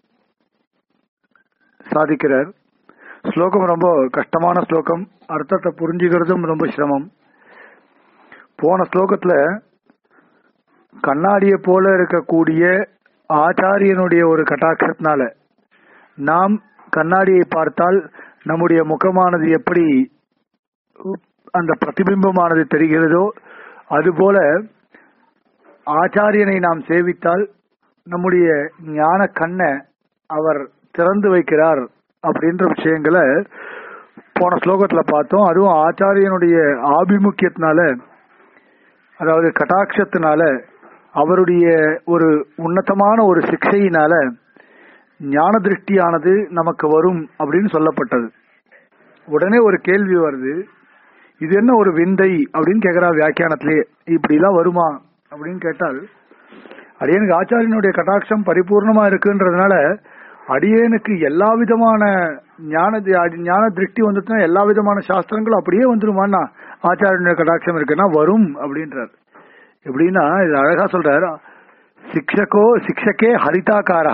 சாதிக்கிறார் ஸ்லோகம் ரொம்ப கஷ்டமான ஸ்லோகம் அர்த்தத்தை புரிஞ்சுக்கிறதும் ரொம்ப சிரமம் போன ஸ்லோகத்துல கண்ணாடியை போல இருக்கக்கூடிய ஆச்சாரியனுடைய ஒரு கட்டாட்சத்தினால நாம் கண்ணாடியை பார்த்தால் நம்முடைய முகமானது எப்படி அந்த பிரதிபிம்பமானது தெரிகிறதோ அதுபோல ஆச்சாரியனை நாம் சேவித்தால் நம்முடைய ஞான கண்ணை அவர் திறந்து வைக்கிறார் அப்படின்ற விஷயங்களை போன ஸ்லோகத்துல பார்த்தோம் அதுவும் ஆச்சாரியனுடைய ஆபிமுக்கியத்தினால அதாவது கட்டாட்சத்தினால அவருடைய ஒரு உன்னதமான ஒரு சிக்ஷையினால ஞான திருஷ்டியானது நமக்கு வரும் அப்படின்னு சொல்லப்பட்டது உடனே ஒரு கேள்வி வருது இது என்ன ஒரு விந்தை அப்படின்னு கேக்குறா வியாக்கியானத்திலேயே இப்படி எல்லாம் வருமா அப்படின்னு கேட்டால் அடியனுக்கு ஆச்சாரியனுடைய கட்டாட்சம் பரிபூர்ணமா இருக்குன்றதுனால அடியேனுக்கு எல்லா விதமான ஞான ஞான திருஷ்டி வந்துச்சுன்னா எல்லா விதமான சாஸ்திரங்களும் அப்படியே வந்துருமான்னா ஆச்சாரியனுடைய கட்டாட்சம் இருக்குன்னா வரும் அப்படின்றார் எப்படின்னா இது அழகா சொல்றாரு சிக்ஷகோ சிக்ஷகே ஹரிதாக்காரா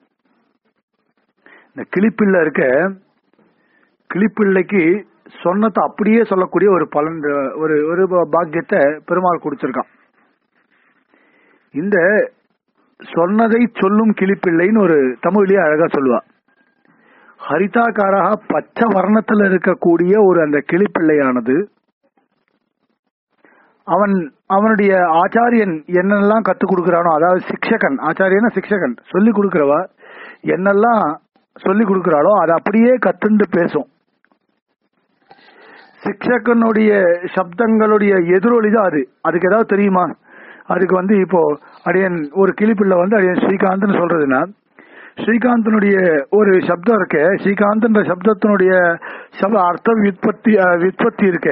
இந்த கிளிப்பிள்ளை இருக்க கிளிப்பிள்ளைக்கு சொன்னதை அப்படியே சொல்லக்கூடிய ஒரு பலன் ஒரு ஒரு பாக்கியத்தை பெருமாள் கொடுத்திருக்கான் இந்த சொன்னதை சொல்லும் கிளிப்பிள்ளைன்னு ஒரு தமிழ்லயே அழகா சொல்லுவா ஹரிதாக்காராக பச்சை வர்ணத்துல இருக்கக்கூடிய ஒரு அந்த கிளிப்பிள்ளையானது அவன் அவனுடைய ஆச்சாரியன் என்னெல்லாம் கத்து கொடுக்கறானோ அதாவது சிக்ஷகன் ஆச்சாரியனா சிக்ஷகன் சொல்லி கொடுக்கறவா என்னெல்லாம் சொல்லி கொடுக்கறாளோ அதை அப்படியே கத்துண்டு பேசும் சிக்ஷகனுடைய சப்தங்களுடைய எதிரொலி தான் அது அதுக்கு ஏதாவது தெரியுமா அதுக்கு வந்து இப்போ அடியன் ஒரு கிளிப்பிள்ள வந்து அடியன் ஸ்ரீகாந்த்னு சொல்றதுன்னா ஸ்ரீகாந்தனுடைய ஒரு சப்தம் இருக்கு ஸ்ரீகாந்த்ன்ற சப்தத்தினுடைய சப்த அர்த்த விற்பத்தி விற்பத்தி இருக்கு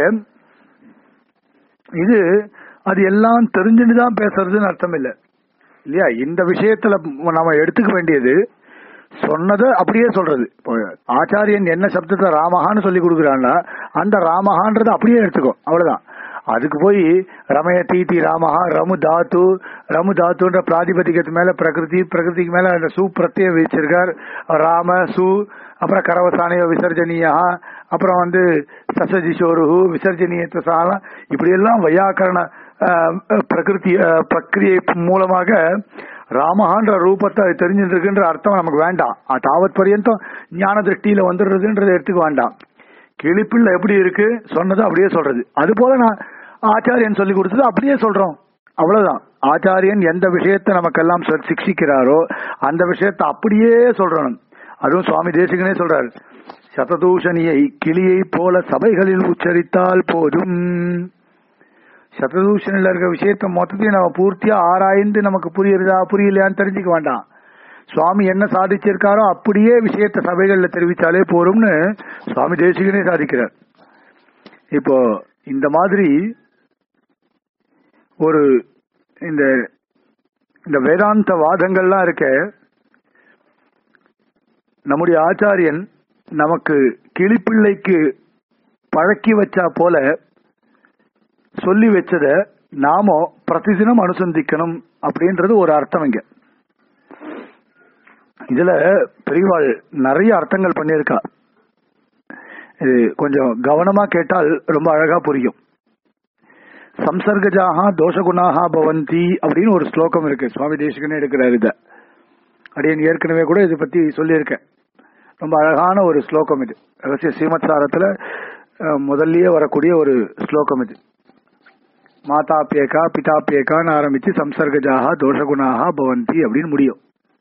இது அது எல்லாம் தெரிஞ்சுட்டு தான் பேசுறதுன்னு அர்த்தம் இல்லை இல்லையா இந்த விஷயத்துல நாம எடுத்துக்க வேண்டியது சொன்னதை அப்படியே சொல்றது இப்போ ஆச்சாரியன் என்ன சப்தத்தை ராமஹான்னு சொல்லி கொடுக்குறான்னா அந்த ராமஹான்றதை அப்படியே எடுத்துக்கோ அவ்வளவுதான் அதுக்கு போய் ரமய தீதி ராமஹா ரமு தாத்து ரமு தாத்துன்ற பிராதிபதிகத்து மேல பிரகிருதி பிரகிருதிக்கு மேல அந்த சு பிரத்ய வச்சிருக்கார் ராம சு அப்புறம் கரவசானையோ விசர்ஜனீயா அப்புறம் வந்து சசஜிஷோருஹு விசர்ஜனீயத்த சாலம் இப்படி எல்லாம் வையாக்கரண பிரகிருதி பிரக்கிரியை மூலமாக ராமஹான்ற ரூபத்தை தெரிஞ்சுட்டு இருக்குன்ற அர்த்தம் நமக்கு வேண்டாம் தாவத் பரியந்தம் ஞான திருஷ்டியில வந்துடுறதுன்றதை எடுத்துக்க வேண்டாம் கிளிப்பிள்ள எப்படி இருக்கு சொன்னது அப்படியே சொல்றது அது போல நான் ஆச்சாரியன் சொல்லி கொடுத்தது அப்படியே சொல்றோம் அவ்வளவுதான் ஆச்சாரியன் எந்த விஷயத்தை நமக்கெல்லாம் சிக்ஷிக்கிறாரோ அந்த விஷயத்தை அப்படியே சொல்றோம் அதுவும் சுவாமி தேசிகனே சொல்றாரு சததூஷணியை கிளியை போல சபைகளில் உச்சரித்தால் போதும் சததூஷணில இருக்க விஷயத்த மொத்தத்தையும் நம்ம பூர்த்தியா ஆராய்ந்து நமக்கு புரியுறதா புரியலையான்னு தெரிஞ்சுக்க வேண்டாம் சுவாமி என்ன சாதிச்சிருக்காரோ அப்படியே விஷயத்த சபைகள்ல தெரிவிச்சாலே போரும்னு சுவாமி தேசிகனே சாதிக்கிறார் இப்போ இந்த மாதிரி ஒரு இந்த இந்த வேதாந்த வாதங்கள்லாம் இருக்க நம்முடைய ஆச்சாரியன் நமக்கு கிளிப்பிள்ளைக்கு பழக்கி வச்சா போல சொல்லி வச்சத நாம பிரதிதினம் அனுசந்திக்கணும் அப்படின்றது ஒரு அர்த்தம் இங்க இதுல பெரியவாள் நிறைய அர்த்தங்கள் பண்ணியிருக்கா இது கொஞ்சம் கவனமா கேட்டால் ரொம்ப அழகா புரியும் சம்சர்கஜாகா தோஷகுணாகா பவந்தி அப்படின்னு ஒரு ஸ்லோகம் இருக்கு சுவாமி தேசிகனே எடுக்கிறார் இத அடியன் ஏற்கனவே கூட இதை பத்தி சொல்லியிருக்கேன் ரொம்ப அழகான ஒரு ஸ்லோகம் இது ரகசிய சீமத்சாரத்துல முதல்லயே வரக்கூடிய ஒரு ஸ்லோகம் இது மாதாப்பியக்கா பிதாப்பியக்கான்னு ஆரம்பிச்சு சம்சர்கஜாகா தோஷகுணாகா பவந்தி அப்படின்னு முடியும்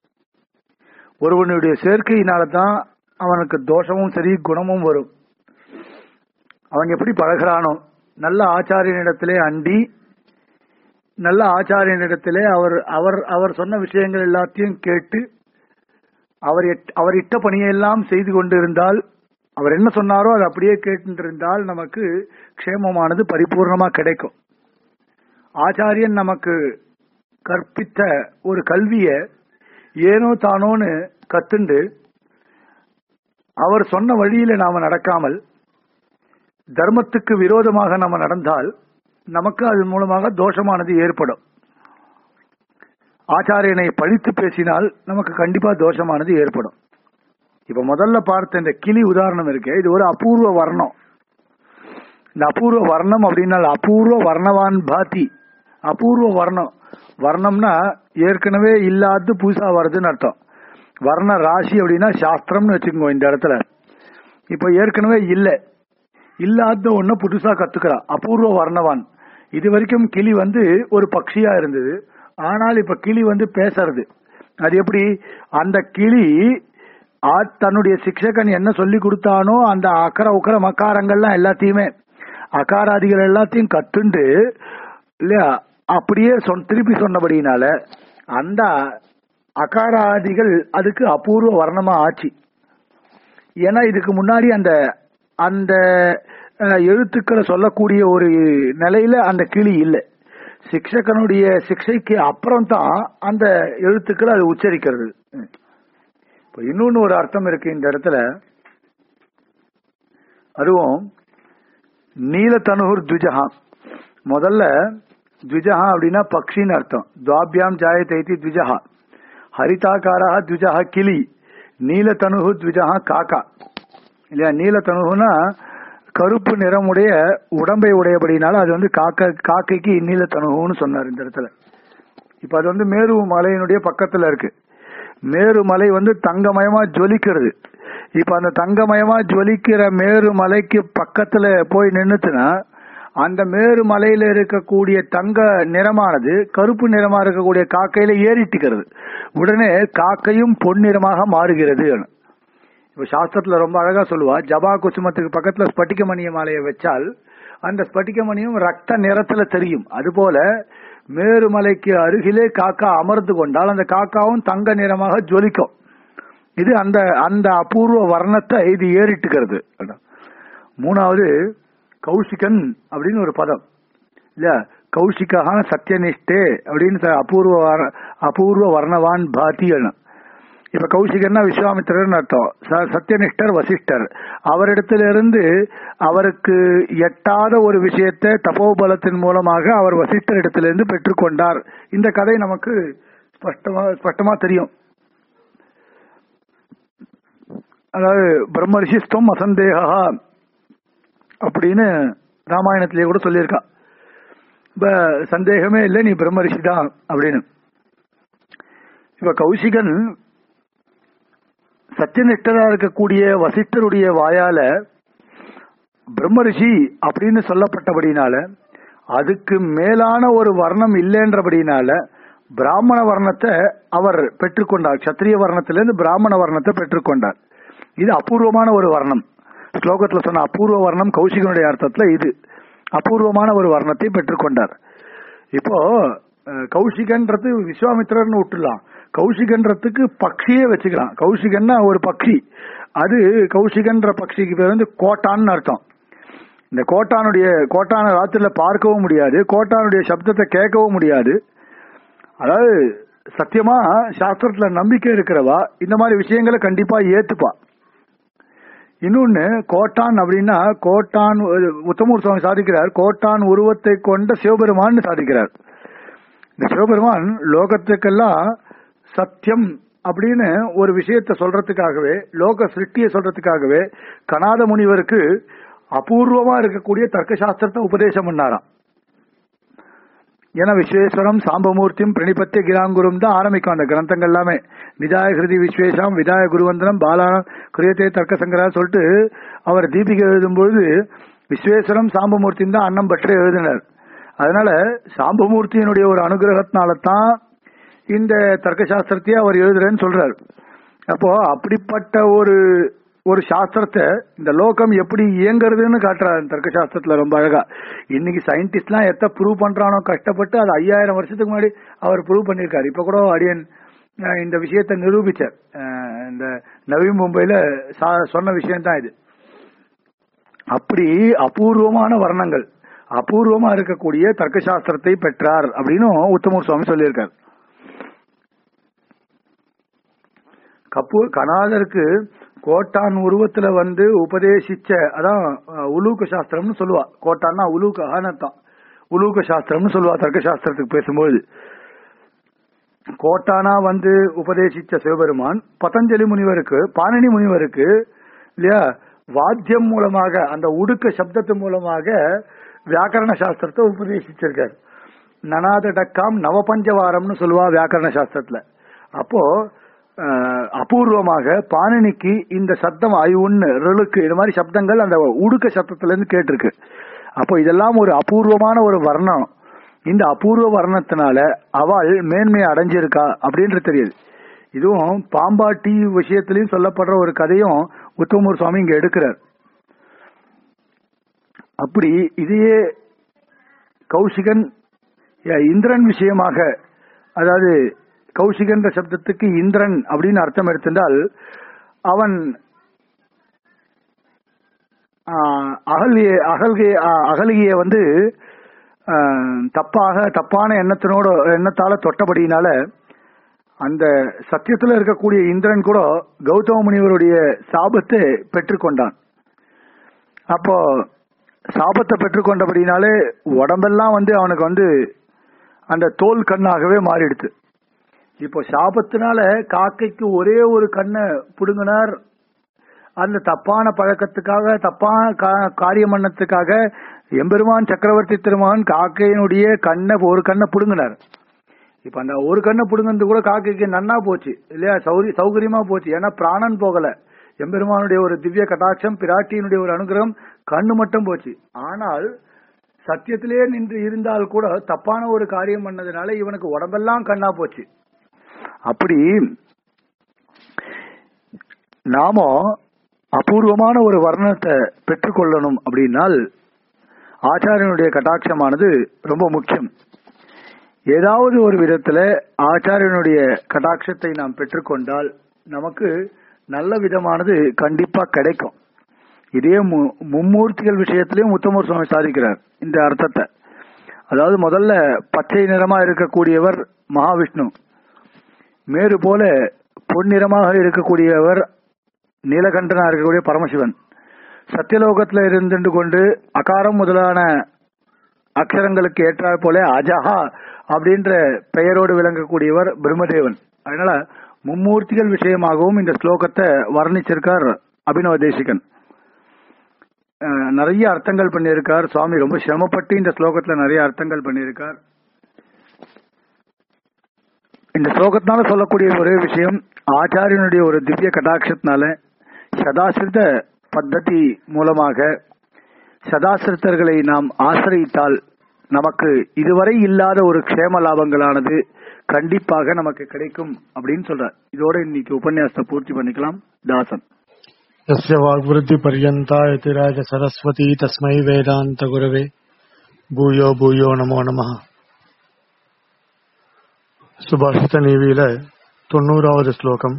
ஒருவனுடைய சேர்க்கையினால தான் அவனுக்கு தோஷமும் சரி குணமும் வரும் அவன் எப்படி பழகிறானோ நல்ல ஆச்சாரியனிடத்திலே அண்டி நல்ல ஆச்சாரியனிடத்திலே அவர் அவர் அவர் சொன்ன விஷயங்கள் எல்லாத்தையும் கேட்டு அவர் அவர் இட்ட பணியெல்லாம் செய்து கொண்டிருந்தால் அவர் என்ன சொன்னாரோ அதை அப்படியே கேட்டுருந்தால் நமக்கு க்ஷேமமானது பரிபூர்ணமா கிடைக்கும் ஆச்சாரியன் நமக்கு கற்பித்த ஒரு கல்விய ஏனோ தானோன்னு கத்துண்டு அவர் சொன்ன வழியில நாம நடக்காமல் தர்மத்துக்கு விரோதமாக நம்ம நடந்தால் நமக்கு அது மூலமாக தோஷமானது ஏற்படும் ஆச்சாரியனை பழித்து பேசினால் நமக்கு கண்டிப்பா தோஷமானது ஏற்படும் இப்ப முதல்ல பார்த்த இந்த கிளி உதாரணம் இருக்கு இது ஒரு அபூர்வ வர்ணம் இந்த அபூர்வ வர்ணம் அப்படின்னா அபூர்வ வர்ணவான் பாத்தி அபூர்வ வர்ணம் வர்ணம்னா ஏற்கனவே இல்லாத புதுசா வருதுன்னு அர்த்தம் வர்ண ராசி அப்படின்னா சாஸ்திரம்னு வச்சுக்கோங்க இந்த இடத்துல இப்ப ஏற்கனவே இல்ல இல்லாத ஒண்ணு புதுசா கத்துக்கிறா அபூர்வ வர்ணவான் இது வரைக்கும் கிளி வந்து ஒரு பக்ஷியா இருந்தது ஆனால் இப்ப கிளி வந்து பேசுறது அது எப்படி அந்த கிளி தன்னுடைய சிக்ஷகன் என்ன சொல்லி கொடுத்தானோ அந்த அக்கற உக்கர மக்காரங்கள்லாம் எல்லாத்தையுமே அகாராதிகள் எல்லாத்தையும் கத்துண்டு இல்லையா அப்படியே சொன் திருப்பி சொன்னபடினால அந்த அகாராதிகள் அதுக்கு அபூர்வ வர்ணமா ஆச்சு ஏன்னா இதுக்கு முன்னாடி அந்த அந்த அஹ், எழுத்துக்களை சொல்லக்கூடிய ஒரு நிலையில அந்த கிளி இல்லை சிக்ஷகனுடைய சிக்ஷைக்கு அப்புறம் தான் அந்த எழுத்துக்களை அது உச்சரிக்கிறது இப்போ இன்னொன்னு ஒரு அர்த்தம் இருக்கு இந்த இடத்துல அதுவும் நீலத்தனுர் துஜஹா முதல்ல துஜஹா அப்படின்னா பக்ஷின்னு அர்த்தம் துவாபியாம் ஜாயத்தைத்தி துஜஹா ஹரிதாக்காரா துஜஹா கிளி நீலத்தனுகு துஜஹா காக்கா இல்லையா நீலத்தனுகுனா கருப்பு நிறமுடைய உடம்பை உடையபடினால அது வந்து காக்கா காக்கைக்கு நீலத்தனுகுன்னு சொன்னார் இந்த இடத்துல இப்ப அது வந்து மேரு மலையினுடைய பக்கத்துல இருக்கு மேரு மலை வந்து தங்கமயமா ஜொலிக்கிறது இப்ப அந்த தங்கமயமா ஜொலிக்கிற மேரு மலைக்கு பக்கத்துல போய் நின்னுச்சுன்னா அந்த மேரு மலையில இருக்கக்கூடிய தங்க நிறமானது கருப்பு நிறமா இருக்கக்கூடிய காக்கையில ஏறிட்டுக்கிறது உடனே காக்கையும் பொன்னிறமாக மாறுகிறது இப்ப சாஸ்திரத்துல ரொம்ப அழகா சொல்லுவா ஜபா குசுமத்துக்கு பக்கத்துல ஸ்பட்டிகமணிய மாலையை வச்சால் அந்த ஸ்பட்டிகமணியும் ரத்த நிறத்துல தெரியும் அதுபோல மேருமலைக்கு அருகிலே காக்கா அமர்ந்து கொண்டால் அந்த காக்காவும் தங்க நிறமாக ஜொலிக்கும் இது அந்த அந்த அபூர்வ வர்ணத்தை இது ஏறிட்டுக்கிறது மூணாவது கௌஷிகன் அப்படின்னு ஒரு பதம் இல்ல கௌஷிகா சத்தியனிஷ்டே அப்படின்னு ச- அபூர்வ வர- அபூர்வ வர்ணவான் பாத்தியன் இப்ப கௌஷிகன்னா விஸ்வாமித்திரர்னு அர்த்தம் ச- சத்தியனிஷ்டர் வசிஷ்டர் அவரிடத்திலிருந்து அவருக்கு எட்டாத ஒரு விஷயத்தை தபோபலத்தின் மூலமாக அவர் வசிஷ்டர் இடத்திலிருந்து பெற்றுக்கொண்டார் இந்த கதை நமக்கு ஸ்பஷ்டமா ஸ்பஷ்டமா தெரியும் அதாவது பிரம்மரிஷிஸ்துவம் அசந்தேகா அப்படின்னு ராமாயணத்திலேயே கூட சொல்லியிருக்கா இப்ப சந்தேகமே இல்லை நீ பிரம்மரிஷி தான் அப்படின்னு இப்ப கௌசிகன் சத்தியனிஷ்டரா இருக்கக்கூடிய வசிஷ்டருடைய வாயால பிரம்மரிஷி அப்படின்னு சொல்லப்பட்டபடினால அதுக்கு மேலான ஒரு வர்ணம் இல்லைன்றபடினால பிராமண வர்ணத்தை அவர் பெற்றுக்கொண்டார் சத்திரிய வர்ணத்திலிருந்து பிராமண வர்ணத்தை பெற்றுக்கொண்டார் இது அபூர்வமான ஒரு வர்ணம் ஸ்லோகத்துல சொன்ன அபூர்வ வர்ணம் கௌசிகனுடைய அர்த்தத்துல இது அபூர்வமான ஒரு வர்ணத்தை பெற்றுக்கொண்டார் இப்போ அஹ், கௌஷிகன்றது விஸ்வாமித்திரர்னு விட்டுலாம் கௌஷிகன்றதுக்கு பக்ஷியே வச்சுக்கலாம் கௌஷிகன்னா ஒரு பக்ஷி அது கௌஷிகன்ற பக்ஷிக்கு பேர் வந்து கோட்டான்னு அர்த்தம் இந்த கோட்டானுடைய கோட்டான ராத்திரில பார்க்கவும் முடியாது கோட்டானுடைய சப்தத்தை கேட்கவும் முடியாது அதாவது சத்தியமா சாஸ்திரத்துல நம்பிக்கை இருக்கிறவா இந்த மாதிரி விஷயங்களை கண்டிப்பா ஏத்துப்பா இன்னொன்னு கோட்டான் அப்படின்னா கோட்டான் உத்தமூர் சுவாமி சாதிக்கிறார் கோட்டான் உருவத்தை கொண்ட சிவபெருமான் சாதிக்கிறார் இந்த சிவபெருமான் லோகத்துக்கெல்லாம் சத்தியம் அப்படின்னு ஒரு விஷயத்தை சொல்றதுக்காகவே லோக சிருஷ்டியை சொல்றதுக்காகவே கனாத முனிவருக்கு அபூர்வமா இருக்கக்கூடிய தர்க்க சாஸ்திரத்தை உபதேசம் பண்ணாராம் ஏன்னா விஸ்வேஸ்வரம் சாம்பமூர்த்தியும் பிரணிபத்திய கிராங்குரும் தான் ஆரம்பிக்கும் அந்த கிரந்தங்கள் எல்லாமே நிஜாய ஹிருதி விஸ்வேஷாம் விதாய குருவந்தனம் பாலானம் கிரியத்தே தர்க்க சங்கரா சொல்லிட்டு அவர் தீபிகை எழுதும்பொழுது விஸ்வேஸ்வரம் சாம்பமூர்த்தியும் தான் அன்னம் பற்றி எழுதினார் அதனால சாம்பமூர்த்தியினுடைய ஒரு அனுகிரகத்தினால தான் இந்த தர்க்க சாஸ்திரத்தையே அவர் எழுதுறேன்னு சொல்றாரு அப்போ அப்படிப்பட்ட ஒரு ஒரு சாஸ்திரத்தை இந்த லோகம் எப்படி இயங்குறதுன்னு காட்டுறாரு இந்த தர்க்க சாஸ்திரத்துல ரொம்ப அழகா இன்னைக்கு சயின்டிஸ்ட்லாம் எத்த ப்ரூவ் பண்றானோ கஷ்டப்பட்டு அது ஐயாயிரம் வருஷத்துக்கு முன்னாடி அவர் ப்ரூவ் பண்ணியிருக்காரு இப்ப கூட அடியன் அஹ், இந்த விஷயத்தை நிரூபிச்சார் அஹ், இந்த நவி மும்பைல சா- சொன்ன விஷயம் தான் இது அப்படி அபூர்வமான வர்ணங்கள் அபூர்வமா இருக்கக்கூடிய தர்க்க சாஸ்திரத்தை பெற்றார் அப்படின்னு உத்தமூர் சுவாமி சொல்லியிருக்கார் கபூர் கனாதருக்கு கோட்டான் உருவத்துல வந்து உபதேசிச்ச அதான் அஹ், உலூக சாஸ்திரம்னு சொல்லுவா கோட்டான்னா உலூக அர்த்தம் உலூக சாஸ்திரம்னு சொல்லுவா தர்க்க சாஸ்திரத்துக்கு பேசும்போது கோட்டானா வந்து உபதேசிச்ச சிவபெருமான் பதஞ்சலி முனிவருக்கு பாணினி முனிவருக்கு இல்லையா வாத்தியம் மூலமாக அந்த உடுக்க சப்தத்து மூலமாக வியாக்கரண சாஸ்திரத்தை உபதேசிச்சிருக்காரு நனாத டக்காம் நவபஞ்சவாரம்னு சொல்லுவா வியாக்கரண சாஸ்திரத்துல அப்போ அஹ், அபூர்வமாக பாணினிக்கு இந்த சப்தம் ஐவுன்னு ரெளுக்கு இது மாதிரி சப்தங்கள் அந்த உடுக்க சப்தத்துல இருந்து கேட்டிருக்கு அப்போ இதெல்லாம் ஒரு அபூர்வமான ஒரு வர்ணம் இந்த அபூர்வ வர்ணத்தினால அவள் மேன்மையை அடைஞ்சிருக்கா அப்படின்றது தெரியுது இதுவும் பாம்பாட்டி விஷயத்திலையும் சொல்லப்படுற ஒரு கதையும் உத்தமூர் சுவாமி இங்க எடுக்கிறார் அப்படி இதையே கௌசிகன் அஹ், இந்திரன் விஷயமாக அதாவது கௌஷிகன்ற சப்தத்துக்கு இந்திரன் அப்படின்னு அர்த்தம் எடுத்திருந்தால் அவன் ஆஹ், அகல்விய அகல்கிய ஆஹ், அகலிகைய வந்து ஆஹ், தப்பாக தப்பான எண்ணத்தினோட எண்ணத்தால தொட்டபடியினால அந்த சத்தியத்துல இருக்கக்கூடிய இந்திரன் கூட கௌதம முனிவருடைய சாபத்தை பெற்றுக்கொண்டான் அப்போ சாபத்தை பெற்றுக்கொண்டபடினாலே உடம்பெல்லாம் வந்து அவனுக்கு வந்து அந்த தோல் கண்ணாகவே மாறிடுது இப்போ சாபத்தினால காக்கைக்கு ஒரே ஒரு கண்ணை புடுங்கினார் அந்த தப்பான பழக்கத்துக்காக தப்பான கா- காரியம் பண்ணத்துக்காக எம்பெருமான் சக்கரவர்த்தி திருமகன் காக்கையினுடைய கண்ணை ஒரு கண்ணை புடுங்கினார் இப்ப அந்த ஒரு கண்ணை புடுங்கினது கூட காக்கைக்கு நன்னா போச்சு இல்லையா சௌரி சௌகரியமா போச்சு ஏன்னா பிராணன் போகல எம்பெருமானுடைய ஒரு திவ்ய கட்டாட்சம் பிராட்டியினுடைய ஒரு அனுகிரகம் கண்ணு மட்டும் போச்சு ஆனால் சத்தியத்திலே நின்று இருந்தால் கூட தப்பான ஒரு காரியம் பண்ணதுனால இவனுக்கு உடம்பெல்லாம் கண்ணா போச்சு அப்படி நாம அபூர்வமான ஒரு வர்ணத்தை பெற்றுக்கொள்ளணும் அப்படின்னால் ஆச்சாரியனுடைய கட்டாட்சமானது ரொம்ப முக்கியம் ஏதாவது ஒரு விதத்துல ஆச்சாரியனுடைய கட்டாட்சத்தை நாம் பெற்றுக்கொண்டால் நமக்கு நல்ல விதமானது கண்டிப்பா கிடைக்கும் இதே மு- மும்மூர்த்திகள் விஷயத்திலையும் உத்தமர் சுவாமி சாதிக்கிறார் இந்த அர்த்தத்தை அதாவது முதல்ல பச்சை நிறமா இருக்கக்கூடியவர் மகாவிஷ்ணு மேரு போல பொன்னிறமாக இருக்கக்கூடியவர் நீலகண்டனா இருக்கக்கூடிய பரமசிவன் சத்தியலோகத்துல இருந்து கொண்டு அகாரம் முதலான அக்ஷரங்களுக்கு ஏற்றாற் போல அஜஹா அப்படின்ற பெயரோடு விளங்கக்கூடியவர் பிரம்மதேவன் அதனால மும்மூர்த்திகள் விஷயமாகவும் இந்த ஸ்லோகத்தை வர்ணிச்சிருக்கார் அபினவ தேசிகன் அஹ், நிறைய அர்த்தங்கள் பண்ணியிருக்கார் சுவாமி ரொம்ப சிரமப்பட்டு இந்த ஸ்லோகத்துல நிறைய அர்த்தங்கள் பண்ணியிருக்கார் இந்த ஸ்லோகத்தினால சொல்லக்கூடிய ஒரே விஷயம் ஆச்சாரியனுடைய ஒரு திவ்ய கடாட்சத்தினால சதாசிரித பத்ததி மூலமாக சதாசிரித்தர்களை நாம் ஆசிரியித்தால் நமக்கு இதுவரை இல்லாத ஒரு க்ஷேம லாபங்களானது கண்டிப்பாக நமக்கு கிடைக்கும் அப்படின்னு சொல்றார் இதோட இன்னைக்கு உபன்யாசத்தை பூர்த்தி பண்ணிக்கலாம் தாசன் यस्य वाग्वृत्तिपर्यन्ता यतिराज सरस्वती तस्मै वेदान्तगुरवे भूयो भूयो நமோ நமः சுபாஷித நீவியில தொண்ணூறாவது ஸ்லோகம்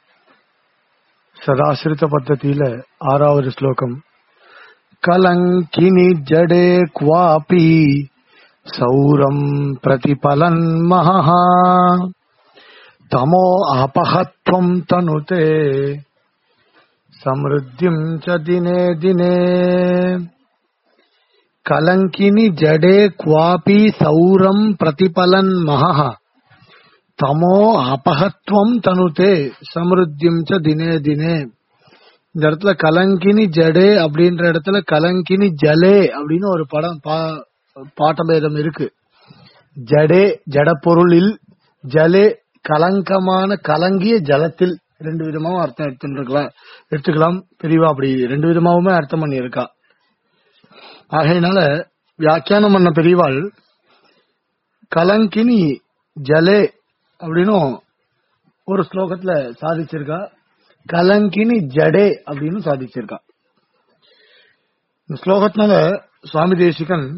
சதாசிரித பத்ததியில ஆறாவது ஸ்லோகம் கலங்கினி ஜடே குவாபி சௌரம் பிரதிபலன் மகா தமோ அபஹத்வம் தனுதே समृद्धिम् च दिने दिने कलङ्किनि जडे क्वापि सौरम् प्रतिपलन् महः தமோ அபகத்வம் தனுதே சமிருத்தியும் ச தினே தினே இந்த இடத்துல கலங்கினி ஜடே அப்படின்ற இடத்துல கலங்கினி ஜலே அப்படின்னு ஒரு படம் பா- பாட்டபேதம் இருக்கு ஜடே ஜடப்பொருளில் ஜலே கலங்கமான கலங்கிய ஜலத்தில் ரெண்டு விதமாவும் அர்த்தம் எடுத்துருக்கலாம் எடுத்துக்கலாம் பெரியவா அப்படி ரெண்டு விதமாவுமே அர்த்தம் பண்ணியிருக்கா ஆகையினால வியாக்கியானம் பண்ண பெரியவாள் கலங்கினி ஜலே அப்படின்னும் ஒரு ஸ்லோகத்துல சாதிச்சிருக்கா கலங்கினி ஜடே அப்படின்னு சாதிச்சிருக்கா இந்த ஸ்லோகத்தினால சுவாமி தேசிகன்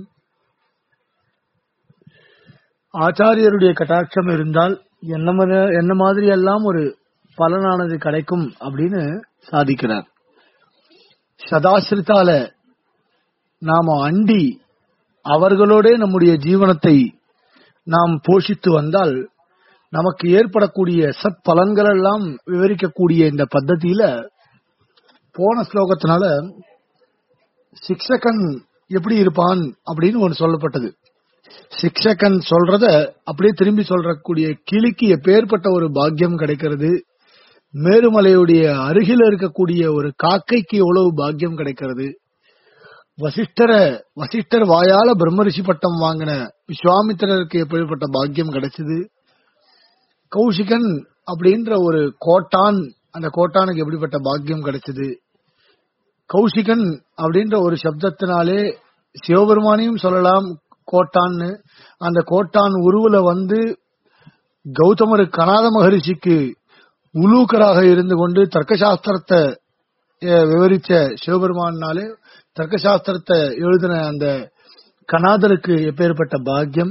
ஆச்சாரியருடைய கட்டாட்சம் இருந்தால் என்ன மத- என்ன மாதிரி எல்லாம் ஒரு பலனானது கிடைக்கும் அப்படின்னு சாதிக்கிறார் சதாசிரித்தால நாம அண்டி அவர்களோட நம்முடைய ஜீவனத்தை நாம் போஷித்து வந்தால் நமக்கு ஏற்படக்கூடிய சற்பலன்கள் எல்லாம் விவரிக்கக்கூடிய இந்த பத்ததியில போன ஸ்லோகத்தினால சிக்ஷகன் எப்படி இருப்பான் அப்படின்னு ஒன்று சொல்லப்பட்டது சிக்ஷகன் சொல்றத அப்படியே திரும்பி சொல்றக்கூடிய கிளிக்கு எப்பேற்பட்ட ஒரு பாக்கியம் கிடைக்கிறது மேருமலையுடைய அருகில இருக்கக்கூடிய ஒரு காக்கைக்கு எவ்வளவு பாக்கியம் கிடைக்கிறது வசிஷ்டர வசிஷ்டர் வாயால பிரம்மரிஷி பட்டம் வாங்கின விஸ்வாமித்திரருக்கு எப்படிப்பட்ட பாக்கியம் கிடைச்சது கௌஷிகன் அப்படின்ற ஒரு கோட்டான் அந்த கோட்டானுக்கு எப்படிப்பட்ட பாக்கியம் கிடைச்சது கௌஷிகன் அப்படின்ற ஒரு சப்தத்தினாலே சிவபெருமானையும் சொல்லலாம் கோட்டான்னு அந்த கோட்டான் உருவுல வந்து கௌதமர் கனாத மகரிஷிக்கு உலூக்கராக இருந்து கொண்டு தர்க்கசாஸ்திரத்தை அஹ், விவரிச்ச சிவபெருமானாலே தர்க்கசாஸ்திரத்தை எழுதின அந்த கனாதருக்கு எப்பேற்பட்ட பாக்கியம்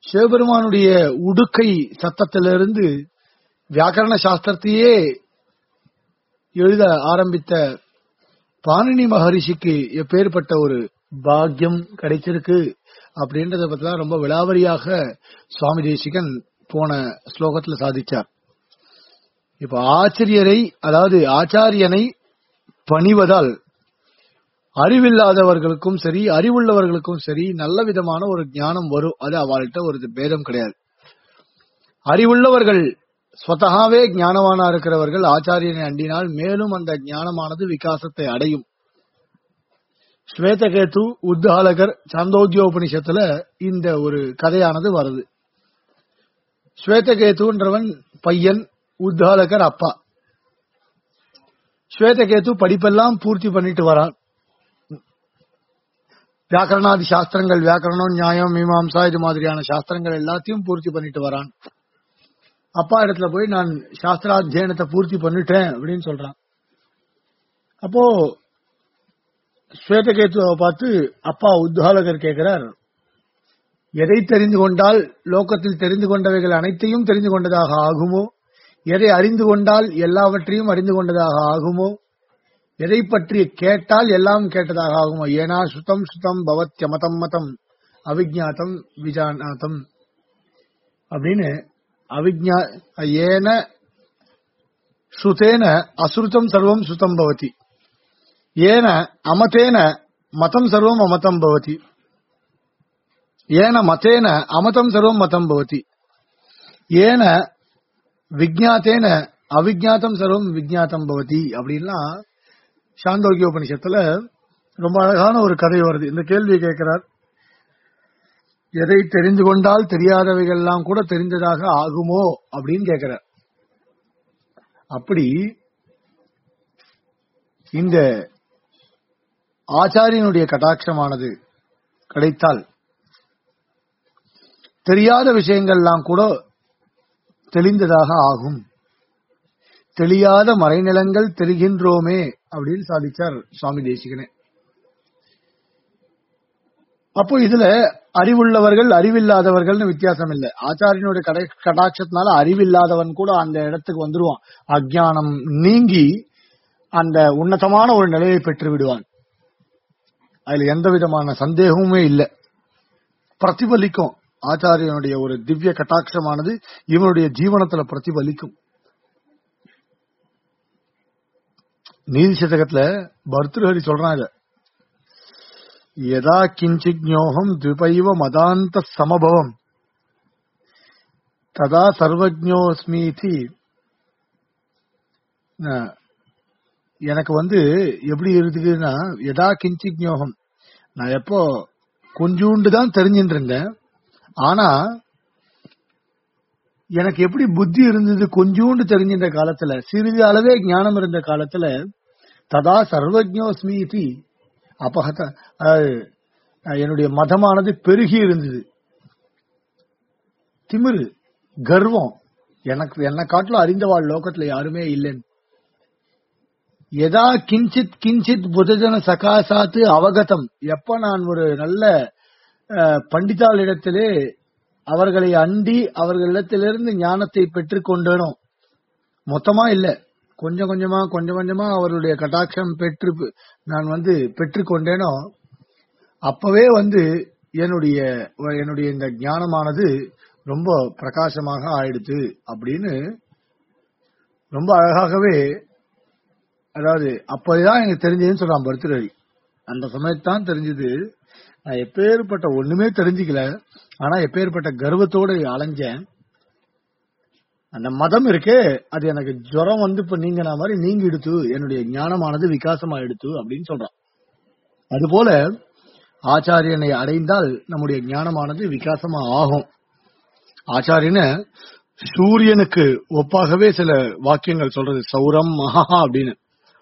சிவபெருமானுடைய உடுக்கை சத்தத்திலிருந்து வியாக்கரண சாஸ்திரத்தையே எழுத ஆரம்பித்த பாணினி மகரிஷிக்கு எப்பேற்பட்ட ஒரு பாக்கியம் கிடைச்சிருக்கு அப்படின்றத பத்திலாம் ரொம்ப விலாவரியாக சுவாமி தேசிகன் போன ஸ்லோகத்துல சாதிச்சார் இப்ப ஆச்சரியரை அதாவது ஆச்சாரியனை பணிவதால் அறிவில்லாதவர்களுக்கும் சரி அறிவுள்ளவர்களுக்கும் சரி நல்ல விதமான ஒரு ஞானம் வரும் அது அவள்கிட்ட ஒரு பேதம் கிடையாது அறிவுள்ளவர்கள் ஸ்வத்தகாவே ஞானவானா இருக்கிறவர்கள் ஆச்சாரியனை அண்டினால் மேலும் அந்த ஞானமானது விகாசத்தை அடையும் ஸ்வேதகேது உத்தாலகர் சாந்தோக்கியோபனிஷத்துல இந்த ஒரு கதையானது வருது ஸ்வேதகேதுன்றவன் பையன் உத்தாலகர் அப்பா ஸ்வேதகேது படிப்பெல்லாம் பூர்த்தி பண்ணிட்டு வரான் வியாக்கரணாதி சாஸ்திரங்கள் வியாக்கரணம் நியாயம் மீமாம்சா இது மாதிரியான சாஸ்திரங்கள் எல்லாத்தையும் பூர்த்தி பண்ணிட்டு வரான் அப்பா இடத்துல போய் நான் சாஸ்திராத்தியனத்தை பூர்த்தி பண்ணிட்டேன் அப்படின்னு சொல்றான் அப்போ ஸ்வேதகேத்துவை பார்த்து அப்பா உத்தாலகர் கேட்கிறார் எதை தெரிந்து கொண்டால் லோகத்தில் தெரிந்து கொண்டவைகள் அனைத்தையும் தெரிந்து கொண்டதாக ஆகுமோ எதை அறிந்து கொண்டால் எல்லாவற்றையும் அறிந்து கொண்டதாக ஆகுமோ எதை பற்றி கேட்டால் எல்லாம் கேட்டதாக ஆகுமோ ஏனா சுத்தம் சுத்தம் பவத்யமதம் மதம் அவிஜாத்தம் விஜானாத்தம் அப்படின்னு அவிஜா ஏன ஸ்ருதேன அசுருத்தம் சர்வம் சுத்தம் பவதி ஏன அமதேன மதம் சர்வம் அமதம் பவதி ஏன மதேன அமதம் சர்வம் மதம் பவதி ஏன விஜாத்தேன அவிஜாத்தம் சர்வம் விஜாத்தம் பவதி அப்படின்லாம் சாந்தோக்கியோபனிஷத்துல ரொம்ப அழகான ஒரு கதை வருது இந்த கேள்வி கேட்கிறார் எதை தெரிந்து கொண்டால் தெரியாதவைகள் எல்லாம் கூட தெரிந்ததாக ஆகுமோ அப்படின்னு கேட்கிறார் அப்படி இந்த ஆச்சாரியனுடைய கட்டாட்சமானது கிடைத்தால் தெரியாத விஷயங்கள்லாம் கூட தெளிந்ததாக ஆகும் தெளியாத மறைநிலங்கள் தெரிகின்றோமே அப்படின்னு சாதிச்சார் சுவாமி தேசிகனே அப்போ இதுல அறிவுள்ளவர்கள் அறிவில்லாதவர்கள்னு வித்தியாசம் இல்லை ஆச்சாரியனுடைய கடை கடாட்சத்தினால அறிவில்லாதவன் கூட அந்த இடத்துக்கு வந்துருவான் அஜ்ஞானம் நீங்கி அந்த உன்னதமான ஒரு நிலையை பெற்று விடுவான் அதுல எந்த விதமான சந்தேகமுமே இல்லை பிரதிபலிக்கும் ஆச்சாரியனுடைய ஒரு திவ்ய கட்டாட்சமானது இவனுடைய ஜீவனத்துல பிரதிபலிக்கும் நீதி சதகத்துல பர்திருஹரி சொல்றான் இத யதா கிஞ்சிஜோகம் த்விபைவ மதாந்த சமபவம் ததா சர்வஜோஸ்மீதி எனக்கு வந்து எப்படி இருக்குதுன்னா யதா கிஞ்சிஜோகம் நான் எப்போ கொஞ்சூண்டு தான் தெரிஞ்சுட்டு இருந்தேன் ஆனா எனக்கு எப்படி புத்தி இருந்தது கொஞ்சூண்டு தெரிஞ்சின்ற காலத்துல சிறிது அளவே ஞானம் இருந்த காலத்துல ததா சர்வஜோஸ்மீதி அபகத என்னுடைய மதமானது பெருகி இருந்தது திமிரு கர்வம் எனக்கு என்ன காட்டிலும் அறிந்தவாள் லோகத்துல யாருமே இல்லைன்னு எதா கிஞ்சித் கிஞ்சித் புதஜன சகாசாத்து அவகதம் எப்ப நான் ஒரு நல்ல பண்டிதாளிடத்திலே அவர்களை அண்டி அவர்களிடத்திலிருந்து ஞானத்தை பெற்றுக் கொண்டேனோ மொத்தமா இல்ல கொஞ்சம் கொஞ்சமா கொஞ்சம் கொஞ்சமா அவருடைய கட்டாட்சம் பெற்று நான் வந்து பெற்றுக்கொண்டேனோ அப்பவே வந்து என்னுடைய என்னுடைய இந்த ஞானமானது ரொம்ப பிரகாசமாக ஆயிடுச்சு அப்படின்னு ரொம்ப அழகாகவே அதாவது அப்பதான் எனக்கு தெரிஞ்சதுன்னு சொல்றான் பர்த்ரவி அந்த சமயத்தான் தெரிஞ்சது நான் எப்பேற்பட்ட ஒண்ணுமே தெரிஞ்சுக்கல ஆனா எப்பேற்பட்ட கர்வத்தோட அலைஞ்சேன் அந்த மதம் இருக்கே அது எனக்கு ஜுரம் வந்து இப்ப நீங்கின மாதிரி நீங்கி எடுத்து என்னுடைய ஞானமானது விகாசமா எடுத்து அப்படின்னு சொல்றான் அதுபோல ஆச்சாரியனை அடைந்தால் நம்முடைய ஞானமானது விகாசமா ஆகும் ஆச்சாரியன சூரியனுக்கு ஒப்பாகவே சில வாக்கியங்கள் சொல்றது சௌரம் மகா அப்படின்னு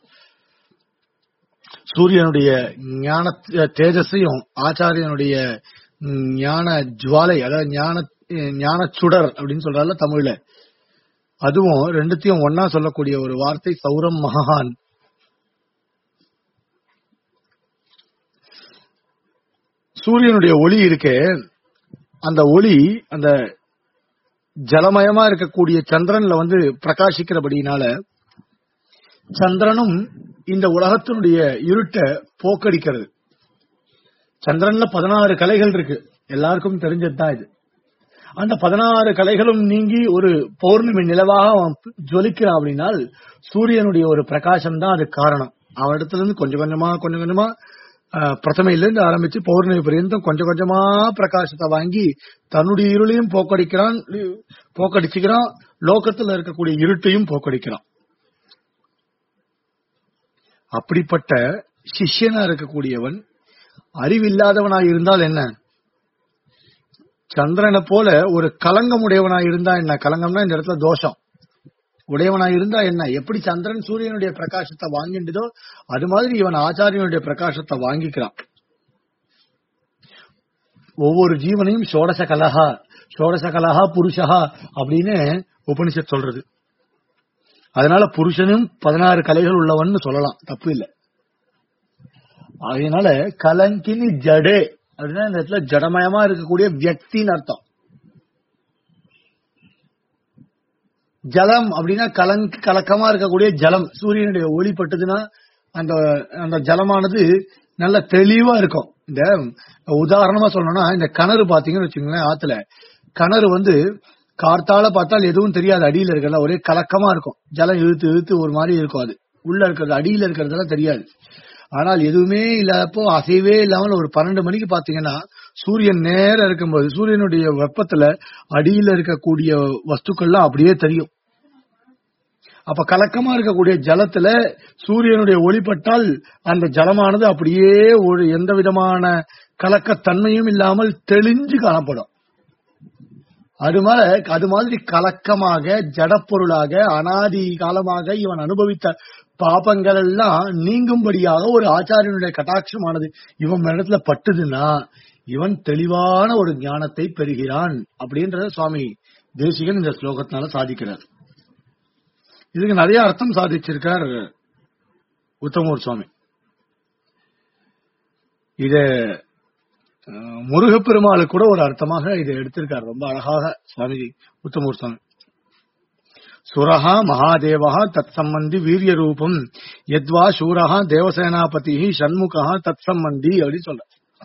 சூரியனுடைய ஞான தேஜஸையும் ஆச்சாரியனுடைய ஞான ஜுவாலை அதாவது ஞான ஞான சுடர் அப்படின்னு சொல்றால தமிழ்ல அதுவும் ரெண்டுத்தையும் ஒன்னா சொல்லக்கூடிய ஒரு வார்த்தை சௌரம் மகான் சூரியனுடைய ஒளி இருக்கே அந்த ஒளி அந்த ஜலமயமா இருக்கக்கூடிய சந்திரன்ல வந்து பிரகாசிக்கிறபடினால சந்திரனும் இந்த உலகத்தினுடைய இருட்டை போக்கடிக்கிறது சந்திரன்ல பதினாறு கலைகள் இருக்கு எல்லாருக்கும் தெரிஞ்சதுதான் இது அந்த பதினாறு கலைகளும் நீங்கி ஒரு பௌர்ணமி நிலவாக அவன் ஜொலிக்கிறான் அப்படின்னால் சூரியனுடைய ஒரு பிரகாசம் தான் அதுக்கு காரணம் அவன் இடத்துல இருந்து கொஞ்சம் கொஞ்சமா கொஞ்சம் கொஞ்சமா ஆஹ், பிரதமையில இருந்து ஆரம்பிச்சு பௌர்ணமி பரியந்தம் கொஞ்சம் கொஞ்சமா பிரகாசத்தை வாங்கி தன்னுடைய இருளையும் போக்கடிக்கிறான் போக்கடிச்சுக்கிறான் லோகத்துல இருக்கக்கூடிய இருட்டையும் போக்கடிக்கிறான் அப்படிப்பட்ட சிஷ்யனா இருக்கக்கூடியவன் அறிவில்லாதவனாய் இருந்தால் என்ன சந்திரனை போல ஒரு கலங்கம் உடையவனாய் இருந்தா என்ன கலங்கம்னா இந்த இடத்துல தோஷம் உடையவனாய் இருந்தா என்ன எப்படி சந்திரன் சூரியனுடைய பிரகாசத்தை வாங்கின்றதோ அது மாதிரி இவன் ஆச்சாரியனுடைய பிரகாசத்தை வாங்கிக்கிறான் ஒவ்வொரு ஜீவனையும் ஷோடச கலஹா ஷோடச கலஹா புருஷஹா அப்படின்னு உபனிஷத் சொல்றது அதனால புருஷனும் பதினாறு கலைகள் உள்ளவன்னு சொல்லலாம் தப்பு இல்லை அதனால கலங்கினி ஜடே அப்படின்னா இந்த இடத்துல ஜடமயமா இருக்கக்கூடிய வியக்தின்னு அர்த்தம் ஜலம் அப்படின்னா கலங்க கலக்கமா இருக்கக்கூடிய ஜலம் சூரியனுடைய ஒளி பட்டதுன்னா அந்த அந்த ஜலமானது நல்ல தெளிவா இருக்கும் இந்த உதாரணமா சொல்லணும்னா இந்த கிணறு பாத்தீங்கன்னு வச்சுக்கோங்களேன் ஆத்துல கிணறு வந்து கார்த்தால பார்த்தால் எதுவும் தெரியாது அடியில இருக்கிறதா ஒரே கலக்கமா இருக்கும் ஜலம் இழுத்து இழுத்து ஒரு மாதிரி இருக்கும் அது உள்ள இருக்கிறது அடியில இருக்கிறதெல்லாம் தெரியாது ஆனால் எதுவுமே இல்லாதப்போ அசைவே இல்லாமல் ஒரு பன்னெண்டு மணிக்கு பாத்தீங்கன்னா சூரியன் நேரம் இருக்கும்போது சூரியனுடைய வெப்பத்துல அடியில இருக்கக்கூடிய வஸ்துக்கள்லாம் அப்படியே தெரியும் அப்ப கலக்கமா இருக்கக்கூடிய ஜலத்துல சூரியனுடைய ஒளிப்பட்டால் அந்த ஜலமானது அப்படியே ஒரு எந்த விதமான கலக்கத்தன்மையும் இல்லாமல் தெளிஞ்சு காணப்படும் அது மாதிரி அது மாதிரி கலக்கமாக ஜடப்பொருளாக அனாதி காலமாக இவன் அனுபவித்த பாபங்கள் எல்லாம் நீங்கும்படியாக ஒரு ஆச்சாரியனுடைய கட்டாட்சமானது இவன் இடத்துல பட்டுதுன்னா இவன் தெளிவான ஒரு ஞானத்தை பெறுகிறான் அப்படின்றத சுவாமி தேசிகன் இந்த ஸ்லோகத்தினால சாதிக்கிறார் இதுக்கு நிறைய அர்த்தம் சாதிச்சிருக்கார் உத்தமூர் சுவாமி இத அஹ், முருகப்பெருமாளுக்கு கூட ஒரு அர்த்தமாக இதை எடுத்திருக்கார் ரொம்ப அழகாக சுவாமி உத்தமூர் சுவாமி சுரஹா மகாதேவா தத் சம்பந்தி வீரிய ரூபம் எத்வா சூரஹா தேவசேனாபதி சண்முகா தத் சம்பந்தி அப்படின்னு சொல்ற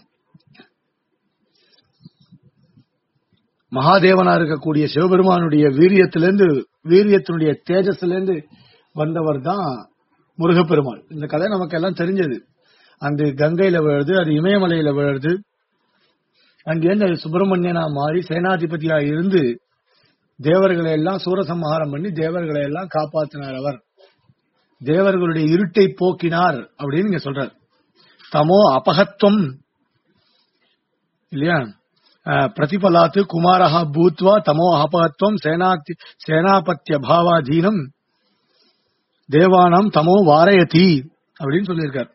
மகாதேவனா இருக்கக்கூடிய சிவபெருமானுடைய வீரியத்திலிருந்து வீரியத்தினுடைய தேஜஸிலிருந்து வந்தவர் தான் முருகப்பெருமாள் இந்த கதை நமக்கு எல்லாம் தெரிஞ்சது அந்த கங்கையில விழுது அது இமயமலையில விழுது அங்கிருந்து அது சுப்பிரமணியனா மாறி சேனாதிபதியா இருந்து தேவர்களை எல்லாம் சூரசம்ஹாரம் பண்ணி தேவர்களை எல்லாம் காப்பாற்றினார் அவர் தேவர்களுடைய இருட்டை போக்கினார் அப்படின்னு இங்க சொல்றார் தமோ அபகத்துவம் இல்லையா அஹ், பிரதிபலாத்து குமாரஹா பூத்வா தமோ அபகத்துவம் சேனாதி சேனாபத்திய பாவாதீனம் தேவானம் தமோ வாரயதி அப்படின்னு சொல்லியிருக்கார்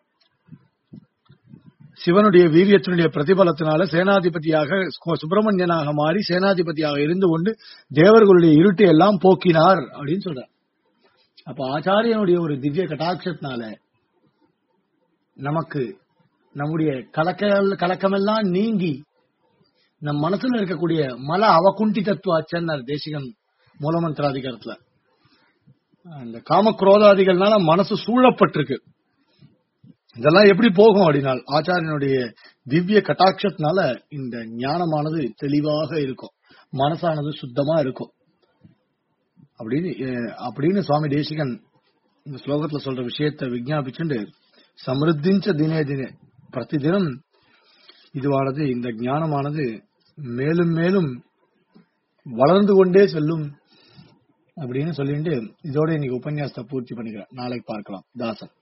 சிவனுடைய வீரியத்தினுடைய பிரதிபலத்தினால சேனாதிபதியாக சு- சுப்பிரமணியனாக மாறி சேனாதிபதியாக இருந்து கொண்டு தேவர்களுடைய இருட்டை எல்லாம் போக்கினார் அப்படின்னு சொல்றார் அப்ப ஆச்சாரியனுடைய ஒரு திவ்ய கட்டாட்சத்தினால நமக்கு நம்முடைய கலக்க கலக்கமெல்லாம் நீங்கி நம் மனசுல இருக்கக்கூடிய மல அவகுண்டி தத்துவாச்சன்னார் தேசிகன் மூலமந்திராதிகாரத்துல அந்த காமக்ரோதாதிகள்னால மனசு சூழப்பட்டிருக்கு இதெல்லாம் எப்படி போகும் அப்படின்னால் ஆச்சாரியனுடைய திவ்ய கட்டாட்சத்தினால இந்த ஞானமானது தெளிவாக இருக்கும் மனசானது சுத்தமா இருக்கும் அப்படின்னு அஹ், அப்படின்னு சுவாமி தேசிகன் இந்த ஸ்லோகத்துல சொல்ற விஷயத்தை விஞ்ஞாபிச்சுண்டு சமிருத்திஞ்ச தினே தினே பிரதிதினம் இதுவானது இந்த ஞானமானது மேலும் மேலும் வளர்ந்து கொண்டே செல்லும் அப்படின்னு சொல்லிட்டு இதோட இன்னைக்கு உபன்யாசத்தை பூர்த்தி பண்ணிக்கிறேன் நாளைக்கு பார்க்கலாம் தாசன்